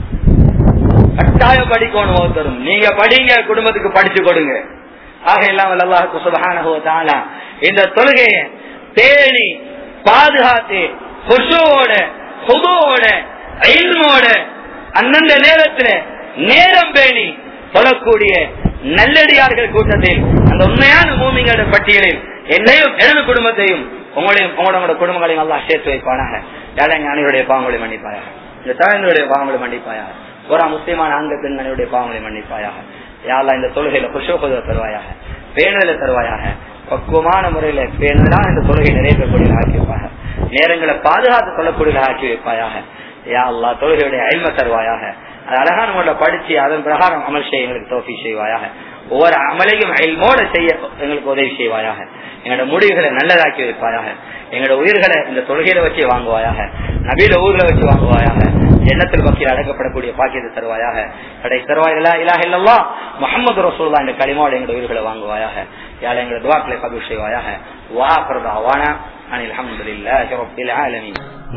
[SPEAKER 1] கட்டாயம் படிக்கணும் ஒருத்தரும் நீங்க படிங்க குடும்பத்துக்கு படிச்சு கொடுங்க ஆக இல்லாமல் அல்லாஹுக்கு சுபஹானஹு வ தஆலா இந்த தொழுகையை பேணி பாதுகாத்து குஷுவோட ஹுதுவோட இல்மோட அந்தந்த நேரத்துல நேரம் பேணி சொல்லக்கூடிய நல்லடியார்கள் கூட்டத்தில் அந்த உண்மையான பூமிங்களோட பட்டியலில் என்னையும் எனது குடும்பத்தையும் உங்களையும் உங்களோட குடும்பங்களையும் எல்லாம் சேர்த்து வைப்பானாக ஏழை ஞானிகளுடைய பாவங்களை மன்னிப்பாயாக இந்த தலைவர்களுடைய பாவங்களை மன்னிப்பாயாக ஒரு முஸ்லிமான ஆண்கள் பெண்களுடைய பாவங்களை மன்னிப்பாயாக யாரெல்லாம் இந்த தொழுகையில குஷோபத தருவாயாக பேணுதல தருவாயாக பக்குவமான முறையில பேணுதலா இந்த தொழுகை நிறைவேற்றக்கூடிய ஆக்கி வைப்பாக நேரங்களை பாதுகாத்து கொள்ளக்கூடிய ஆக்கி வைப்பாயாக யா அல்லா தொழுகையுடைய அயல்ம தருவாயாக அது அழகான முறையில் படிச்சு அதன் பிரகாரம் அமல் செய்ய எங்களுக்கு தோஃபி செய்வாயாக ஒவ்வொரு அமலையும் அயல்மோட செய்ய எங்களுக்கு உதவி செய்வாயாக எங்களோட முடிவுகளை நல்லதாக்கி வைப்பாயாக எங்களோட உயிர்களை இந்த தொழுகையில வச்சு வாங்குவாயாக நபீல ஊர்ல வச்சு வாங்குவாயாக எண்ணத்தில் பக்கியில் அடக்கப்படக்கூடிய பாக்கியத்தை தருவாயாக கடை தருவாய்களா இலாக இல்லல்லா முகமது ரசூல்லா என்ற களிமாவோட எங்களோட உயிர்களை வாங்குவாயாக யாழ் எங்களோட துவாக்களை கபூர் செய்வாயாக வா பிரதா வானா அனில் அஹமதுல்லாஹி ரப்பில் ஆலமீன்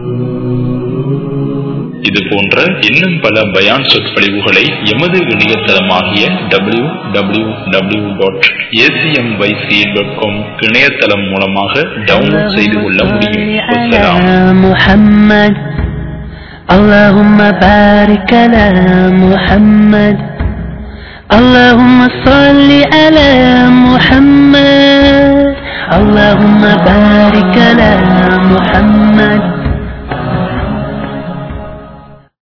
[SPEAKER 2] இது போன்ற இன்னும் பல பயான் சொற்பொழிவுகளை எமது இணையதளமாகிய W W W dot ACMYC dot com இணையதளம் மூலமாக டவுன்லோட் செய்து கொள்ள முடியும் வசலாம்
[SPEAKER 3] على محمد اللهم بارك على محمد اللهم صل على محمد اللهم بارك على محمد